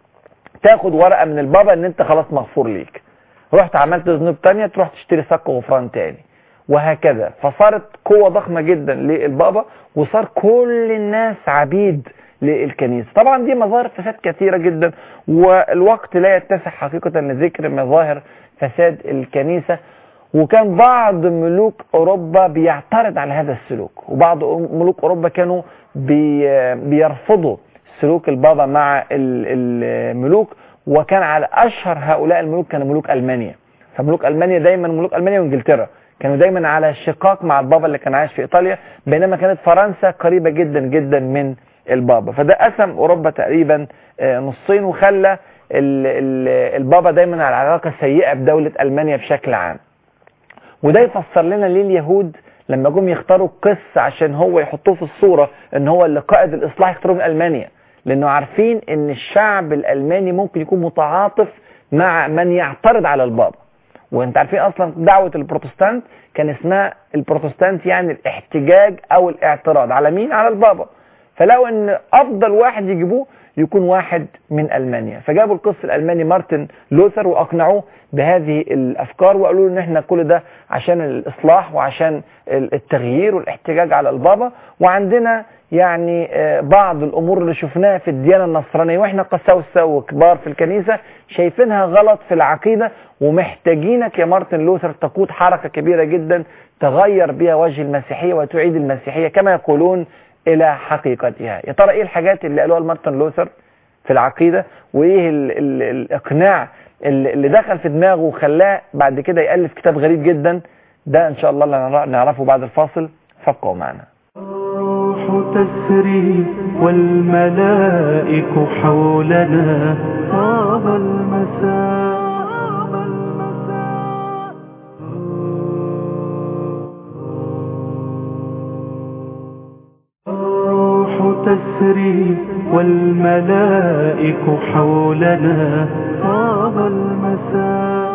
تاخد ورقة من البابا ان انت خلاص مغفور ليك رحت عملت ذنوب تانية تروح تشتري صك غفران تاني وهكذا فصارت قوة ضخمة جدا للبابا وصار كل الناس عبيد للكنيسة طبعا دي مظاهر فساد كثيرة جدا والوقت لا يتسع حقيقة لذكر مظاهر فساد الكنيسة وكان بعض ملوك أوروبا بيعترض على هذا السلوك وبعض ملوك أوروبا كانوا بي بيرفضوا سلوك البابا مع ال- الملوك وكان على أشهر هؤلاء الملوك كانوا ملوك ألمانيا فملوك ألمانيا دايما ملوك ألمانيا وإنجلترا كانوا دايما على شقاق مع البابا اللي كان عايش في إيطاليا بينما كانت فرنسا قريبة جدا جدا من البابا فده قسم أوروبا تقريبا آه، نصين وخلى ال- ال- البابا دايما على علاقة سيئة بدولة ألمانيا بشكل عام وده يفسر لنا ليه اليهود لما جم يختاروا قس عشان هو يحطوه في الصورة ان هو اللي قائد الاصلاح يختاروه من المانيا لانه عارفين ان الشعب الالماني ممكن يكون متعاطف مع من يعترض على البابا وانت عارفين اصلا دعوة البروتستانت كان اسمها البروتستانت يعني الاحتجاج او الاعتراض على مين على البابا فلقوا ان افضل واحد يجيبوه يكون واحد من المانيا فجابوا القس الالماني مارتن لوثر واقنعوه بهذه الافكار وقالوا له ان احنا كل ده عشان الاصلاح وعشان التغيير والاحتجاج على البابا وعندنا يعني آه، بعض الامور اللي شفناها في الديانه النصرانيه واحنا قساوسه وكبار في الكنيسه شايفينها غلط في العقيده ومحتاجينك يا مارتن لوثر تقود حركه كبيره جدا تغير بها وجه المسيحيه وتعيد المسيحيه كما يقولون الى حقيقتها يا ترى ايه الحاجات اللي قالوها مارتن لوثر في العقيده وايه ال ال الاقناع اللي اللي دخل في دماغه وخلاه بعد كده يالف كتاب غريب جدا ده ان شاء الله اللي هنعرف- نعرفه بعد الفاصل فابقوا معنا الروح تسري والملائك حولنا طاب المساء الروح تسري والملائك حولنا طاب المساء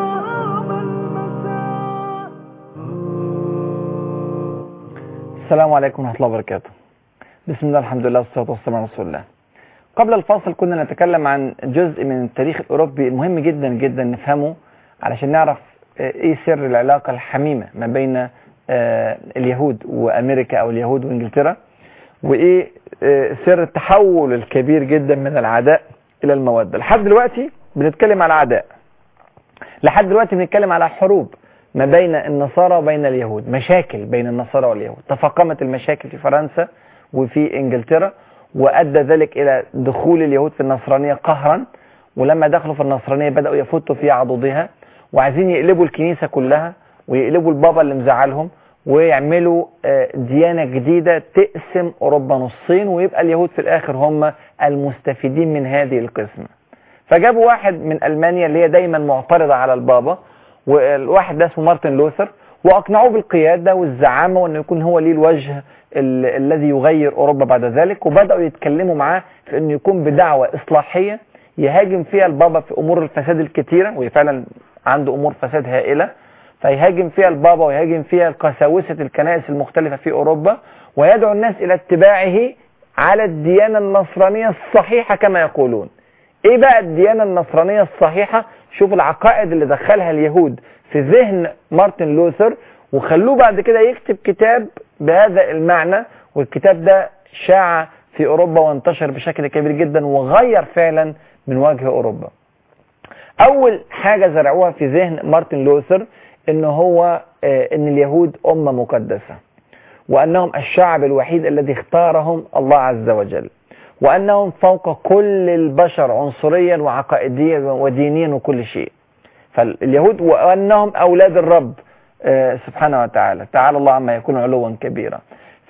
السلام عليكم ورحمة الله وبركاته بسم الله الحمد لله والصلاة والسلام على رسول الله قبل الفاصل كنا نتكلم عن جزء من التاريخ الأوروبي المهم جدا جدا نفهمه علشان نعرف آه، ايه سر العلاقة الحميمة ما بين آه، اليهود وأمريكا أو اليهود وإنجلترا وايه آه، سر التحول الكبير جدا من العداء إلى المودة لحد دلوقتي بنتكلم على عداء لحد دلوقتي بنتكلم على حروب ما بين النصارى وبين اليهود مشاكل بين النصارى واليهود تفاقمت المشاكل في فرنسا وفي انجلترا وادى ذلك الى دخول اليهود في النصرانيه قهرا ولما دخلوا في النصرانيه بداوا يفتوا في عضدها وعايزين يقلبوا الكنيسه كلها ويقلبوا البابا اللي مزعلهم ويعملوا آه، ديانه جديده تقسم اوروبا نصين ويبقى اليهود في الاخر هم المستفيدين من هذه القسمه فجابوا واحد من المانيا اللي هي دايما معترضه على البابا والواحد ده اسمه مارتن لوثر واقنعوه بالقياده والزعامه وانه يكون هو ليه الوجه ال- الذي يغير اوروبا بعد ذلك وبداوا يتكلموا معاه في انه يكون بدعوه اصلاحيه يهاجم فيها البابا في امور الفساد الكثيره وهي فعلا عنده امور فساد هائله فيهاجم فيها البابا ويهاجم فيها قساوسه الكنائس المختلفه في اوروبا ويدعو الناس الى اتباعه على الديانه النصرانيه الصحيحه كما يقولون. ايه بقى الديانه النصرانيه الصحيحه؟ شوف العقائد اللي دخلها اليهود في ذهن مارتن لوثر وخلوه بعد كده يكتب كتاب بهذا المعنى والكتاب ده شاع في اوروبا وانتشر بشكل كبير جدا وغير فعلا من وجه اوروبا. اول حاجه زرعوها في ذهن مارتن لوثر ان هو آه، ان اليهود امه مقدسه وانهم الشعب الوحيد الذي اختارهم الله عز وجل وانهم فوق كل البشر عنصريا وعقائديا ودينيا وكل شيء فاليهود وانهم اولاد الرب آه، سبحانه وتعالى تعالى الله عما يكون علوا كبيرا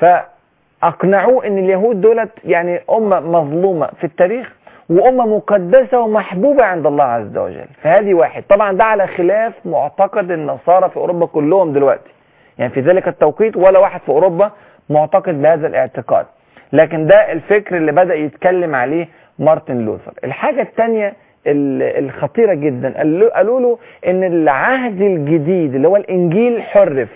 فاقنعوه ان اليهود دولت يعني امه مظلومه في التاريخ وامه مقدسه ومحبوبه عند الله عز وجل فهذه واحد طبعا ده على خلاف معتقد النصارى في اوروبا كلهم دلوقتي يعني في ذلك التوقيت ولا واحد في اوروبا معتقد بهذا الاعتقاد لكن ده الفكر اللي بدا يتكلم عليه مارتن لوثر الحاجه الثانيه الخطيره جدا قالوا قالوا له ان العهد الجديد اللي هو الانجيل حرف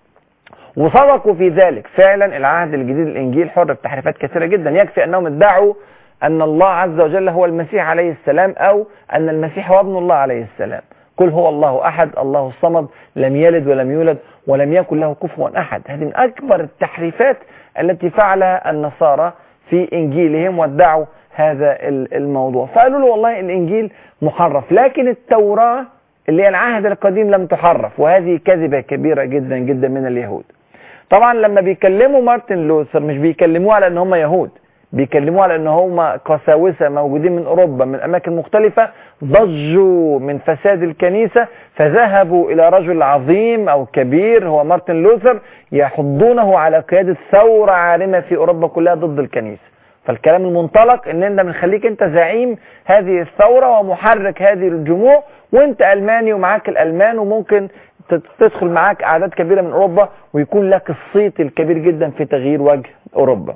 وصدقوا في ذلك فعلا العهد الجديد الانجيل حرف تحريفات كثيره جدا يكفي انهم ادعوا ان الله عز وجل هو المسيح عليه السلام او ان المسيح هو ابن الله عليه السلام قل هو الله احد الله الصمد لم يلد ولم يولد ولم يكن له كفوا احد هذه من اكبر التحريفات التي فعلها النصارى في انجيلهم وادعوا هذا الموضوع فقالوا له والله الانجيل محرف لكن التوراه اللي هي العهد القديم لم تحرف وهذه كذبه كبيره جدا جدا من اليهود طبعا لما بيكلموا مارتن لوثر مش بيكلموه على ان هم يهود بيكلموه على ان هم قساوسه موجودين من اوروبا من اماكن مختلفه ضجوا من فساد الكنيسه فذهبوا الى رجل عظيم او كبير هو مارتن لوثر يحضونه على قياده ثوره عارمه في اوروبا كلها ضد الكنيسه فالكلام المنطلق ان انت بنخليك انت زعيم هذه الثوره ومحرك هذه الجموع وانت الماني ومعاك الالمان وممكن تدخل معاك اعداد كبيره من اوروبا ويكون لك الصيت الكبير جدا في تغيير وجه اوروبا.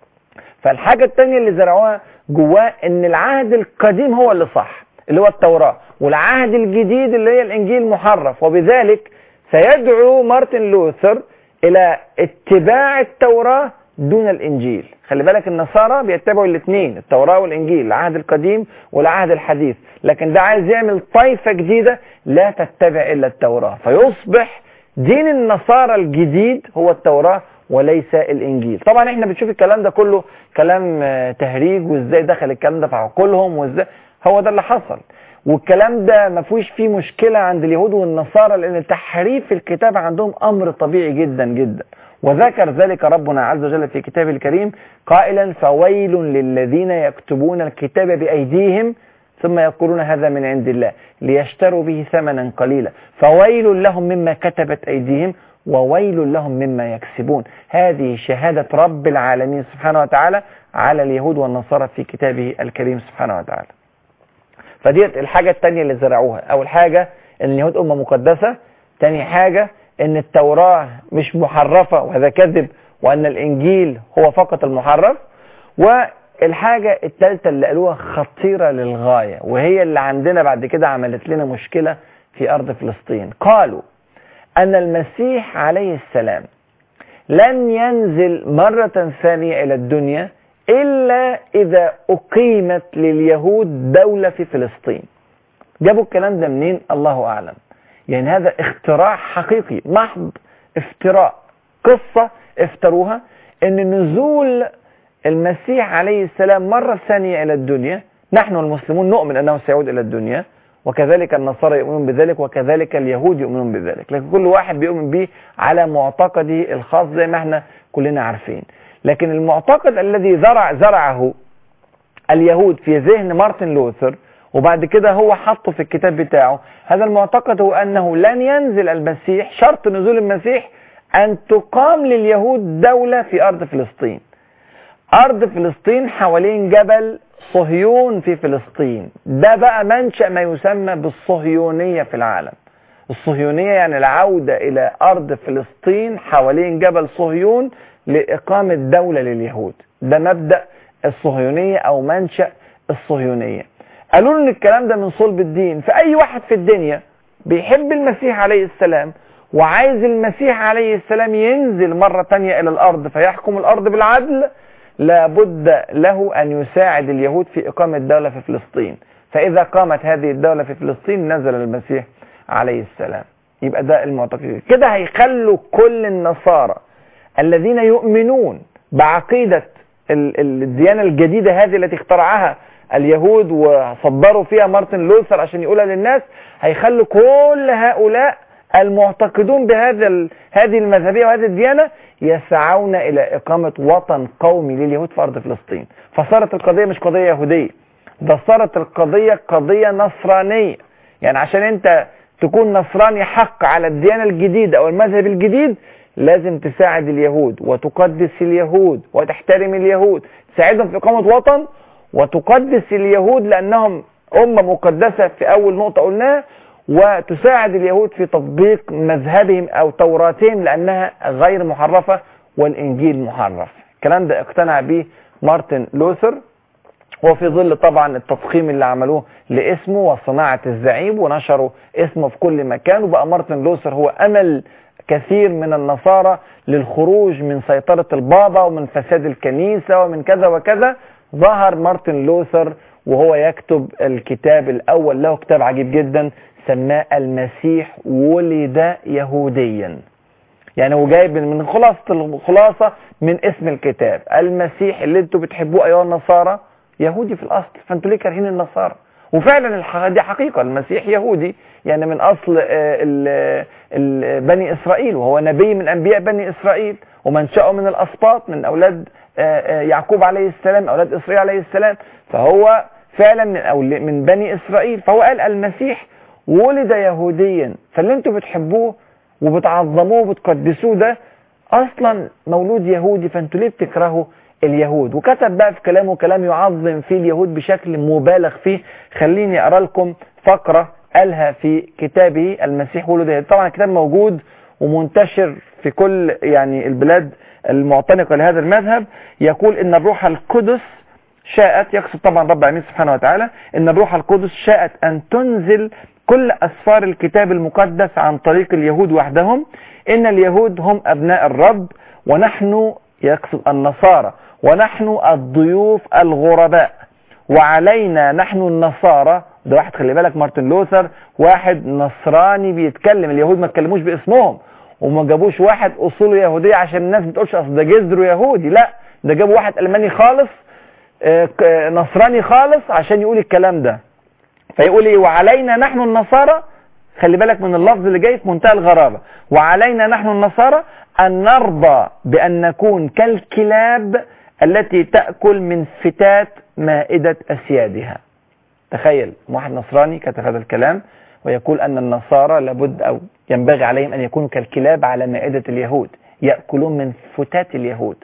فالحاجه الثانيه اللي زرعوها جواه ان العهد القديم هو اللي صح اللي هو التوراه والعهد الجديد اللي هي الانجيل محرف وبذلك سيدعو مارتن لوثر الى اتباع التوراه دون الانجيل خلي بالك النصارى بيتبعوا الاثنين التوراه والانجيل العهد القديم والعهد الحديث لكن ده عايز يعمل طائفه جديده لا تتبع الا التوراه فيصبح دين النصارى الجديد هو التوراه وليس الانجيل طبعا احنا بنشوف الكلام ده كله كلام تهريج وازاي دخل الكلام ده في عقولهم وازاي هو ده اللي حصل والكلام ده ما فيهوش فيه مشكله عند اليهود والنصارى لان تحريف الكتاب عندهم امر طبيعي جدا جدا وذكر ذلك ربنا عز وجل في كتابه الكريم قائلا فويل للذين يكتبون الكتاب بأيديهم ثم يقولون هذا من عند الله ليشتروا به ثمنا قليلا فويل لهم مما كتبت أيديهم وويل لهم مما يكسبون هذه شهادة رب العالمين سبحانه وتعالى على اليهود والنصارى في كتابه الكريم سبحانه وتعالى فديت الحاجة الثانية اللي زرعوها أول حاجة أن اليهود أمة مقدسة تاني حاجة ان التوراة مش محرفة وهذا كذب وان الانجيل هو فقط المحرف والحاجة الثالثة اللي قالوها خطيرة للغاية وهي اللي عندنا بعد كده عملت لنا مشكلة في ارض فلسطين قالوا ان المسيح عليه السلام لن ينزل مرة ثانية الى الدنيا الا اذا اقيمت لليهود دولة في فلسطين جابوا الكلام ده منين الله اعلم يعني هذا اختراع حقيقي محض افتراء قصة افتروها ان نزول المسيح عليه السلام مرة ثانية الى الدنيا نحن المسلمون نؤمن انه سيعود الى الدنيا وكذلك النصارى يؤمنون بذلك وكذلك اليهود يؤمنون بذلك لكن كل واحد بيؤمن به على معتقده الخاص زي ما احنا كلنا عارفين لكن المعتقد الذي زرع زرعه اليهود في ذهن مارتن لوثر وبعد كده هو حطه في الكتاب بتاعه هذا المعتقد هو أنه لن ينزل المسيح شرط نزول المسيح أن تقام لليهود دولة في أرض فلسطين أرض فلسطين حوالين جبل صهيون في فلسطين ده بقى منشأ ما يسمى بالصهيونية في العالم الصهيونية يعني العودة إلى أرض فلسطين حوالين جبل صهيون لإقامة دولة لليهود ده مبدأ الصهيونية أو منشأ الصهيونية قالوا ان الكلام ده من صلب الدين فأي واحد في الدنيا بيحب المسيح عليه السلام وعايز المسيح عليه السلام ينزل مرة تانية إلى الأرض فيحكم الأرض بالعدل لابد له أن يساعد اليهود في إقامة دولة في فلسطين فإذا قامت هذه الدولة في فلسطين نزل المسيح عليه السلام يبقى ده المعتقد كده هيخلوا كل النصارى الذين يؤمنون بعقيدة ال- ال- الديانة الجديدة هذه التي اخترعها اليهود وصدروا فيها مارتن لوثر عشان يقولها للناس هيخلوا كل هؤلاء المعتقدون بهذا ال- هذه المذهبية وهذه الديانة يسعون إلى إقامة وطن قومي لليهود في أرض فلسطين فصارت القضية مش قضية يهودية ده صارت القضية قضية نصرانية يعني عشان انت تكون نصراني حق على الديانة الجديدة او المذهب الجديد لازم تساعد اليهود وتقدس اليهود وتحترم اليهود تساعدهم في إقامة وطن وتقدس اليهود لأنهم أمة مقدسة في أول نقطة قلناها وتساعد اليهود في تطبيق مذهبهم أو توراتهم لأنها غير محرفة والإنجيل محرف الكلام ده اقتنع به مارتن لوثر وفي ظل طبعا التضخيم اللي عملوه لاسمه وصناعة الزعيم ونشروا اسمه في كل مكان وبقى مارتن لوثر هو أمل كثير من النصارى للخروج من سيطرة البابا ومن فساد الكنيسة ومن كذا وكذا ظهر مارتن لوثر وهو يكتب الكتاب الأول له كتاب عجيب جدا سماه المسيح ولد يهوديا يعني هو جايب من من خلاصة الخلاصة من اسم الكتاب المسيح اللي انتوا بتحبوه أيها النصارى يهودي في الأصل فانتوا ليه كارهين النصارى وفعلا الح- دي حقيقة المسيح يهودي يعني من أصل آه، ال- ال- بني إسرائيل وهو نبي من أنبياء بني إسرائيل ومنشأه من الأسباط من أولاد آه، آه، يعقوب عليه السلام أولاد إسرائيل عليه السلام فهو فعلا من أول من بني إسرائيل فهو قال المسيح ولد يهوديا فاللي انتوا بتحبوه وبتعظموه وبتقدسوه ده اصلا مولود يهودي فانتوا ليه بتكرهوا اليهود وكتب بقى في كلامه كلام يعظم فيه اليهود بشكل مبالغ فيه خليني اقرا لكم فقره قالها في كتابه المسيح ولد يهودي طبعا الكتاب موجود ومنتشر في كل يعني البلاد المعتنقه لهذا المذهب يقول ان الروح القدس شاءت يقصد طبعا رب العالمين سبحانه وتعالى ان الروح القدس شاءت ان تنزل كل اسفار الكتاب المقدس عن طريق اليهود وحدهم ان اليهود هم ابناء الرب ونحن يقصد النصارى ونحن الضيوف الغرباء وعلينا نحن النصارى ده واحد خلي بالك مارتن لوثر واحد نصراني بيتكلم اليهود ما اتكلموش باسمهم وما جابوش واحد اصوله يهوديه عشان الناس ما تقولش اصل ده جذره يهودي لا ده جابوا واحد الماني خالص آه، ك- آه، نصراني خالص عشان يقول الكلام ده فيقول ايه وعلينا نحن النصارى خلي بالك من اللفظ اللي جاي في منتهى الغرابة وعلينا نحن النصارى أن نرضى بأن نكون كالكلاب التي تأكل من فتات مائدة أسيادها تخيل واحد نصراني كتب هذا الكلام ويقول أن النصارى لابد أو ينبغي عليهم أن يكونوا كالكلاب على مائدة اليهود يأكلون من فتات اليهود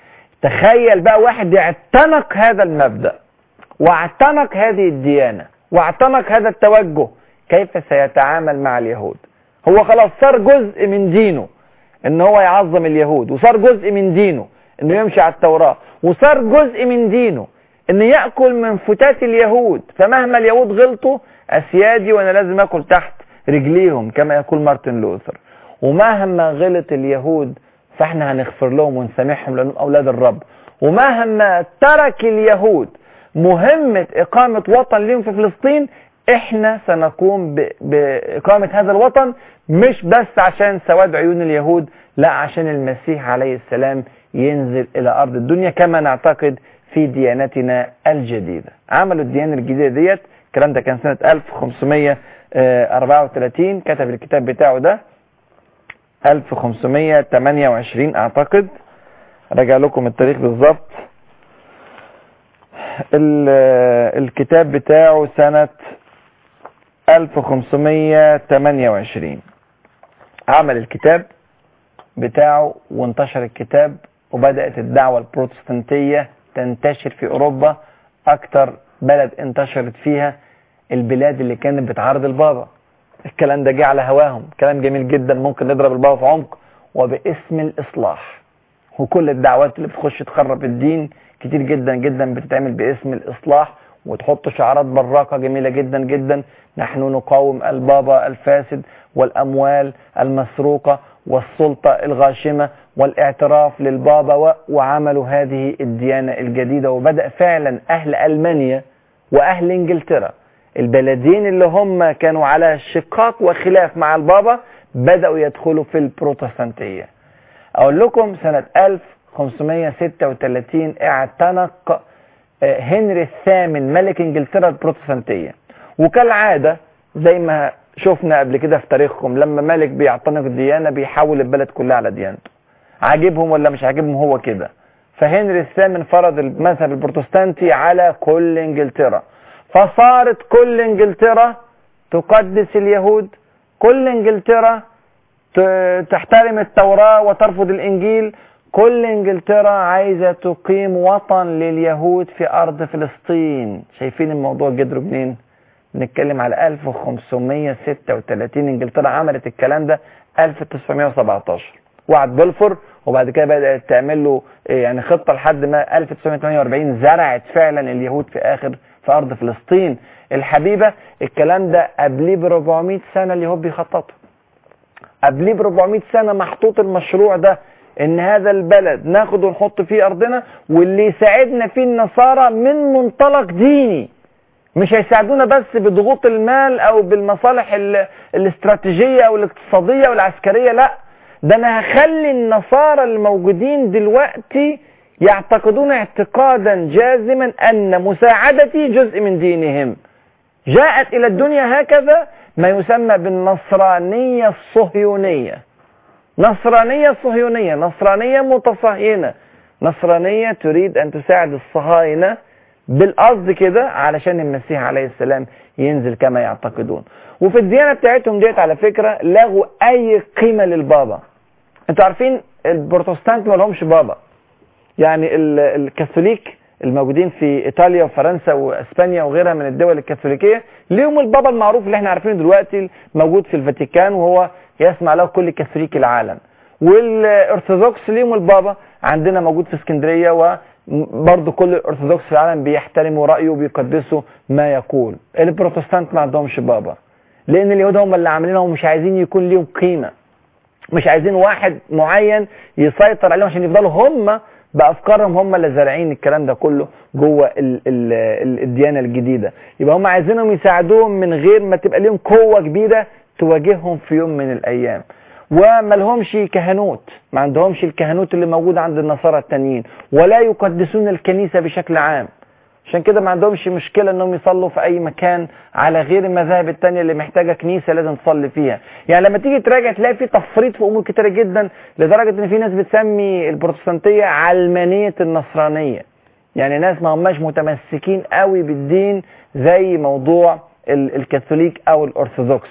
تخيل بقى واحد يعتنق هذا المبدأ واعتنق هذه الديانة واعتنق هذا التوجه كيف سيتعامل مع اليهود هو خلاص صار جزء من دينه ان هو يعظم اليهود وصار جزء من دينه انه يمشي على التوراة وصار جزء من دينه ان يأكل من فتات اليهود فمهما اليهود غلطوا اسيادي وانا لازم اكل تحت رجليهم كما يقول مارتن لوثر ومهما غلط اليهود فاحنا هنغفر لهم ونسامحهم لانهم اولاد الرب ومهما ترك اليهود مهمة إقامة وطن لهم في فلسطين احنا سنقوم ب- بإقامة هذا الوطن مش بس عشان سواد عيون اليهود لا عشان المسيح عليه السلام ينزل إلى أرض الدنيا كما نعتقد في ديانتنا الجديدة عملوا الديانة الجديدة ديت الكلام ده كان سنة 1534 كتب الكتاب بتاعه ده 1528 أعتقد راجع لكم التاريخ بالظبط ال- الكتاب بتاعه سنة 1528 عمل الكتاب بتاعه وانتشر الكتاب وبدأت الدعوة البروتستانتية تنتشر في أوروبا أكتر بلد انتشرت فيها البلاد اللي كانت بتعارض البابا الكلام ده جه على هواهم كلام جميل جدا ممكن نضرب البابا في عمق وباسم الإصلاح وكل الدعوات اللي بتخش تخرب الدين كتير جدا جدا بتتعمل باسم الإصلاح وتحط شعارات براقة جميلة جدا جدا نحن نقاوم البابا الفاسد والأموال المسروقة والسلطة الغاشمة والاعتراف للبابا و- وعملوا هذه الديانة الجديدة وبدأ فعلا أهل ألمانيا وأهل إنجلترا البلدين اللي هم كانوا على شقاق وخلاف مع البابا بدأوا يدخلوا في البروتستانتية أقول لكم سنة 1536 اعتنق آه، هنري الثامن ملك انجلترا البروتستانتية وكالعادة زي ما شفنا قبل كده في تاريخهم لما ملك بيعتنق ديانة بيحول البلد كلها على ديانته عاجبهم ولا مش عاجبهم هو كده فهنري الثامن فرض المذهب البروتستانتي على كل انجلترا فصارت كل انجلترا تقدس اليهود كل انجلترا ت- تحترم التوراة وترفض الإنجيل كل إنجلترا عايزة تقيم وطن لليهود في أرض فلسطين شايفين الموضوع جدره منين بنتكلم على 1536 إنجلترا عملت الكلام ده 1917 وعد بلفور وبعد كده بدأت تعمل له إيه يعني خطة لحد ما 1948 زرعت فعلا اليهود في آخر في أرض فلسطين الحبيبة الكلام ده قبليه ب 400 سنة اليهود بيخططوا قبليه ب 400 سنة محطوط المشروع ده ان هذا البلد ناخد ونحط فيه ارضنا واللي يساعدنا فيه النصارى من منطلق ديني مش هيساعدونا بس بضغوط المال او بالمصالح ال- الاستراتيجية او الاقتصادية او العسكرية لا ده انا هخلي النصارى الموجودين دلوقتي يعتقدون اعتقادا جازما ان مساعدتي جزء من دينهم جاءت إلى الدنيا هكذا ما يسمى بالنصرانية الصهيونية نصرانية صهيونية نصرانية متصهينة نصرانية تريد أن تساعد الصهاينة بالقصد كده علشان المسيح عليه السلام ينزل كما يعتقدون وفي الديانة بتاعتهم ديت على فكرة لغوا أي قيمة للبابا انتوا عارفين البروتستانت ما لهمش بابا يعني ال- الكاثوليك الموجودين في ايطاليا وفرنسا واسبانيا وغيرها من الدول الكاثوليكيه ليهم البابا المعروف اللي احنا عارفينه دلوقتي موجود في الفاتيكان وهو يسمع له كل كاثوليك العالم والارثوذكس ليهم البابا عندنا موجود في اسكندريه وبرضه كل الارثوذكس في العالم بيحترموا رايه وبيقدسوا ما يقول البروتستانت ما عندهمش بابا لان اليهود هم اللي عاملينها ومش عايزين يكون ليهم قيمه مش عايزين واحد معين يسيطر عليهم عشان يفضلوا هم بافكارهم هم اللي زارعين الكلام ده كله جوه ال ال ال الديانه الجديده يبقى هم عايزينهم يساعدوهم من غير ما تبقى ليهم قوه كبيره تواجههم في يوم من الايام وما لهمش كهنوت ما عندهمش الكهنوت اللي موجود عند النصارى التانيين ولا يقدسون الكنيسه بشكل عام عشان كده ما عندهمش مشكلة انهم يصلوا في اي مكان على غير المذاهب التانية اللي محتاجة كنيسة لازم تصلي فيها يعني لما تيجي تراجع تلاقي في تفريط في امور كتيرة جدا لدرجة ان في ناس بتسمي البروتستانتية علمانية النصرانية يعني ناس ما هماش متمسكين قوي بالدين زي موضوع ال- الكاثوليك او الارثوذكس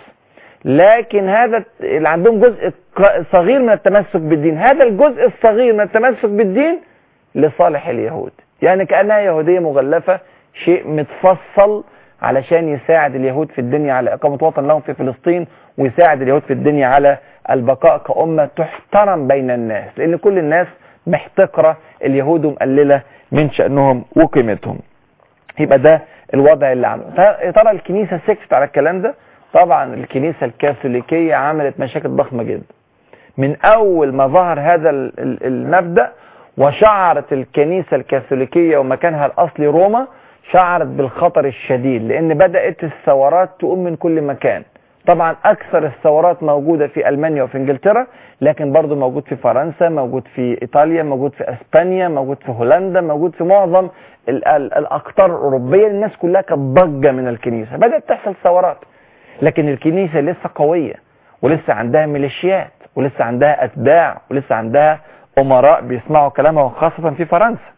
لكن هذا اللي عندهم جزء ق- صغير من التمسك بالدين هذا الجزء الصغير من التمسك بالدين لصالح اليهود يعني كأنها يهودية مغلفة شيء متفصل علشان يساعد اليهود في الدنيا على إقامة وطن لهم في فلسطين ويساعد اليهود في الدنيا على البقاء كأمة تحترم بين الناس لأن كل الناس محتقرة اليهود ومقللة من شأنهم وقيمتهم يبقى ده الوضع اللي عمله يا ترى الكنيسة سكتت على الكلام ده طبعا الكنيسة الكاثوليكية عملت مشاكل ضخمة جدا من أول ما ظهر هذا ال- ال- المبدأ وشعرت الكنيسة الكاثوليكية ومكانها الأصلي روما شعرت بالخطر الشديد لأن بدأت الثورات تقوم من كل مكان طبعا أكثر الثورات موجودة في ألمانيا وفي إنجلترا لكن برضو موجود في فرنسا موجود في إيطاليا موجود في أسبانيا موجود في هولندا موجود في معظم ال- ال- الأقطار الأوروبية الناس كلها كانت ضجة من الكنيسة بدأت تحصل ثورات لكن الكنيسة لسه قوية ولسه عندها ميليشيات ولسه عندها أتباع ولسه عندها أمراء بيسمعوا كلامها خاصة في فرنسا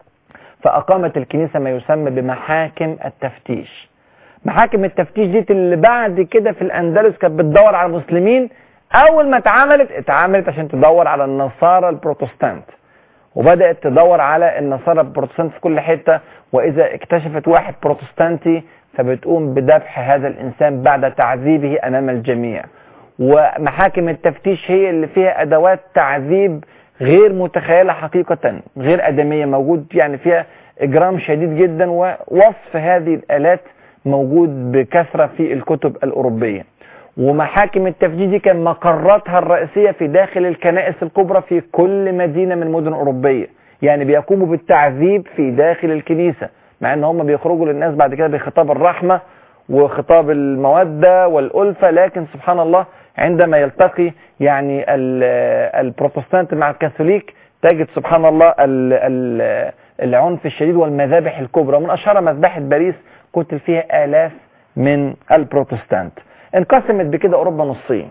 فأقامت الكنيسة ما يسمى بمحاكم التفتيش محاكم التفتيش دي اللي بعد كده في الأندلس كانت بتدور على المسلمين أول ما اتعملت اتعملت عشان تدور على النصارى البروتستانت وبدات تدور على النصارى البروتستانت في كل حته واذا اكتشفت واحد بروتستانتي فبتقوم بذبح هذا الانسان بعد تعذيبه امام الجميع ومحاكم التفتيش هي اللي فيها ادوات تعذيب غير متخيله حقيقه غير ادميه موجود يعني فيها اجرام شديد جدا ووصف هذه الالات موجود بكثره في الكتب الاوروبيه ومحاكم التفتيش دي كان مقراتها الرئيسيه في داخل الكنائس الكبرى في كل مدينه من مدن اوروبيه يعني بيقوموا بالتعذيب في داخل الكنيسه مع ان هم بيخرجوا للناس بعد كده بخطاب الرحمه وخطاب الموده والالفه لكن سبحان الله عندما يلتقي يعني البروتستانت مع الكاثوليك تجد سبحان الله ال ال العنف الشديد والمذابح الكبرى من اشهرها مذبحه باريس قتل فيها الاف من البروتستانت انقسمت بكده اوروبا نصين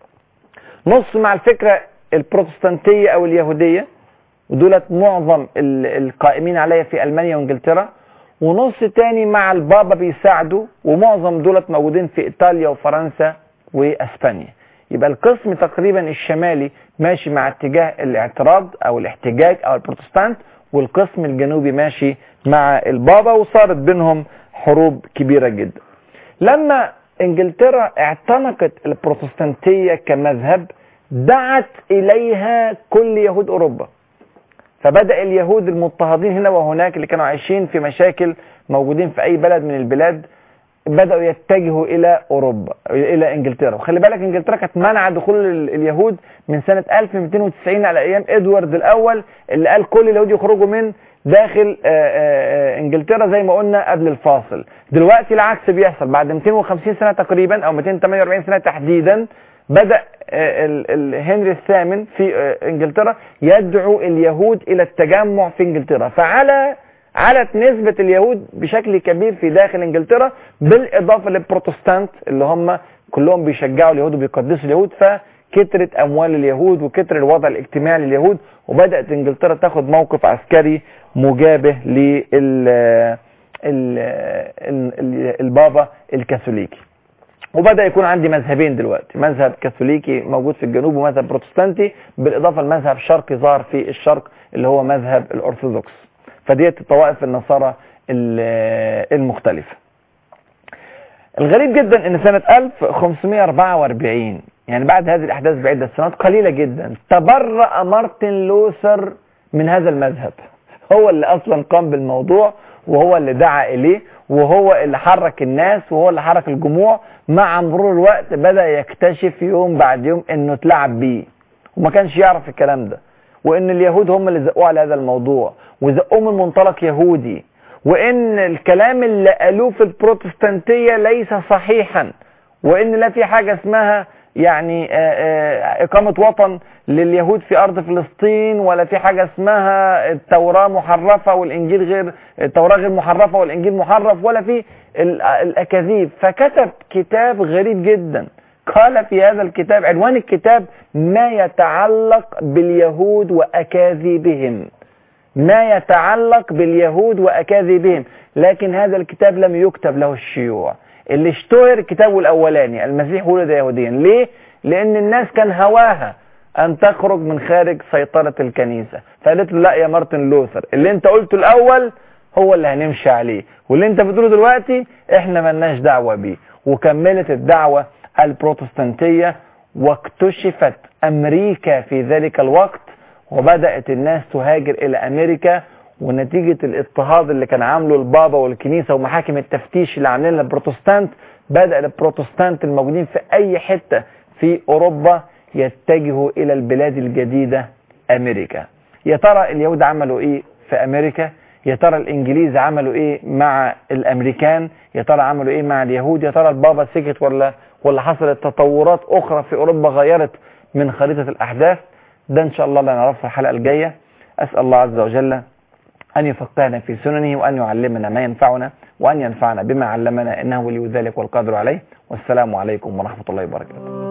نص مع الفكره البروتستانتيه او اليهوديه ودولت معظم القائمين عليها في المانيا وانجلترا ونص تاني مع البابا بيساعدوا ومعظم دولت موجودين في ايطاليا وفرنسا واسبانيا يبقى القسم تقريبا الشمالي ماشي مع اتجاه الاعتراض او الاحتجاج او البروتستانت والقسم الجنوبي ماشي مع البابا وصارت بينهم حروب كبيرة جدا لما انجلترا اعتنقت البروتستانتية كمذهب دعت اليها كل يهود اوروبا فبدأ اليهود المضطهدين هنا وهناك اللي كانوا عايشين في مشاكل موجودين في اي بلد من البلاد بدأوا يتجهوا إلى أوروبا إلى إنجلترا وخلي بالك إنجلترا كانت منع دخول اليهود من سنة 1290 على أيام إدوارد الأول اللي قال كل اليهود يخرجوا من داخل آآ آآ إنجلترا زي ما قلنا قبل الفاصل دلوقتي العكس بيحصل بعد 250 سنة تقريبا أو 248 سنة تحديدا بدأ هنري الثامن في إنجلترا يدعو اليهود إلى التجمع في إنجلترا فعلى علت نسبة اليهود بشكل كبير في داخل انجلترا بالاضافة للبروتستانت اللي هم كلهم بيشجعوا اليهود وبيقدسوا اليهود فكترت اموال اليهود وكتر الوضع الاجتماعي لليهود وبدأت انجلترا تاخد موقف عسكري مجابه لل البابا الكاثوليكي وبدأ يكون عندي مذهبين دلوقتي مذهب كاثوليكي موجود في الجنوب ومذهب بروتستانتي بالإضافة لمذهب شرقي ظهر في الشرق اللي هو مذهب الأرثوذكس فديت الطوائف النصارى المختلفة الغريب جدا ان سنة 1544 يعني بعد هذه الاحداث بعدة سنوات قليلة جدا تبرأ مارتن لوثر من هذا المذهب هو اللي اصلا قام بالموضوع وهو اللي دعا اليه وهو اللي حرك الناس وهو اللي حرك الجموع مع مرور الوقت بدأ يكتشف يوم بعد يوم انه اتلعب بيه وما كانش يعرف الكلام ده وان اليهود هم اللي زقوه على هذا الموضوع وزقوه من منطلق يهودي وان الكلام اللي قالوه في البروتستانتية ليس صحيحا وان لا في حاجة اسمها يعني اقامة وطن لليهود في ارض فلسطين ولا في حاجة اسمها التوراة محرفة والانجيل غير التوراة غير محرفة والانجيل محرف ولا في الاكاذيب فكتب كتاب غريب جدا قال في هذا الكتاب عنوان الكتاب ما يتعلق باليهود وأكاذيبهم ما يتعلق باليهود وأكاذيبهم لكن هذا الكتاب لم يكتب له الشيوع اللي اشتهر كتابه الأولاني المسيح ولد يهوديا ليه؟ لأن الناس كان هواها أن تخرج من خارج سيطرة الكنيسة فقالت له لا يا مارتن لوثر اللي انت قلته الأول هو اللي هنمشي عليه واللي انت بتقوله دلوقتي احنا ملناش دعوة بيه وكملت الدعوة البروتستانتية واكتشفت أمريكا في ذلك الوقت وبدأت الناس تهاجر إلى أمريكا ونتيجة الاضطهاد اللي كان عامله البابا والكنيسة ومحاكم التفتيش اللي عاملينها البروتستانت بدأ البروتستانت الموجودين في أي حتة في أوروبا يتجهوا إلى البلاد الجديدة أمريكا يا ترى اليهود عملوا إيه في أمريكا يا ترى الإنجليز عملوا إيه مع الأمريكان يا ترى عملوا إيه مع اليهود يا ترى البابا سكت ولا ولا حصلت تطورات أخرى في أوروبا غيرت من خريطة الأحداث ده إن شاء الله اللي نعرفه في الحلقة الجاية أسأل الله عز وجل أن يفقهنا في سننه وأن يعلمنا ما ينفعنا وأن ينفعنا بما علمنا إنه ولي ذلك والقادر عليه والسلام عليكم ورحمة الله وبركاته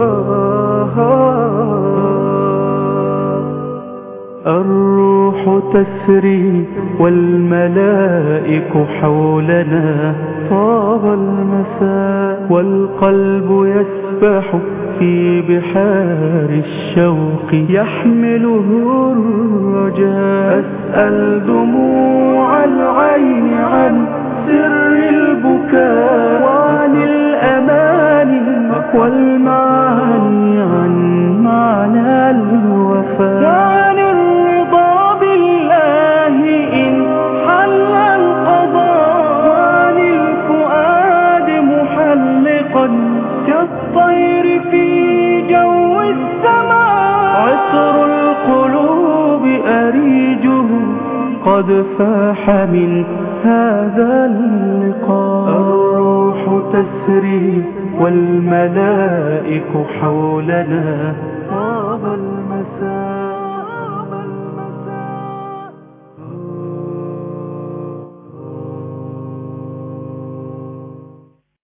الروح تسري والملائك حولنا طاب المساء والقلب يسبح في بحار الشوق يحمله الرجاء أسأل دموع العين عن سر البكاء وعن الأماني والمعاني عن معنى الوفاء وعن الرضا بالله إن حل القضاء وعن الفؤاد محلقا كالطير في جو السماء عطر القلوب أريجه قد فاح من هذا اللقاء الروح تسري والملائك حولنا طاب المساء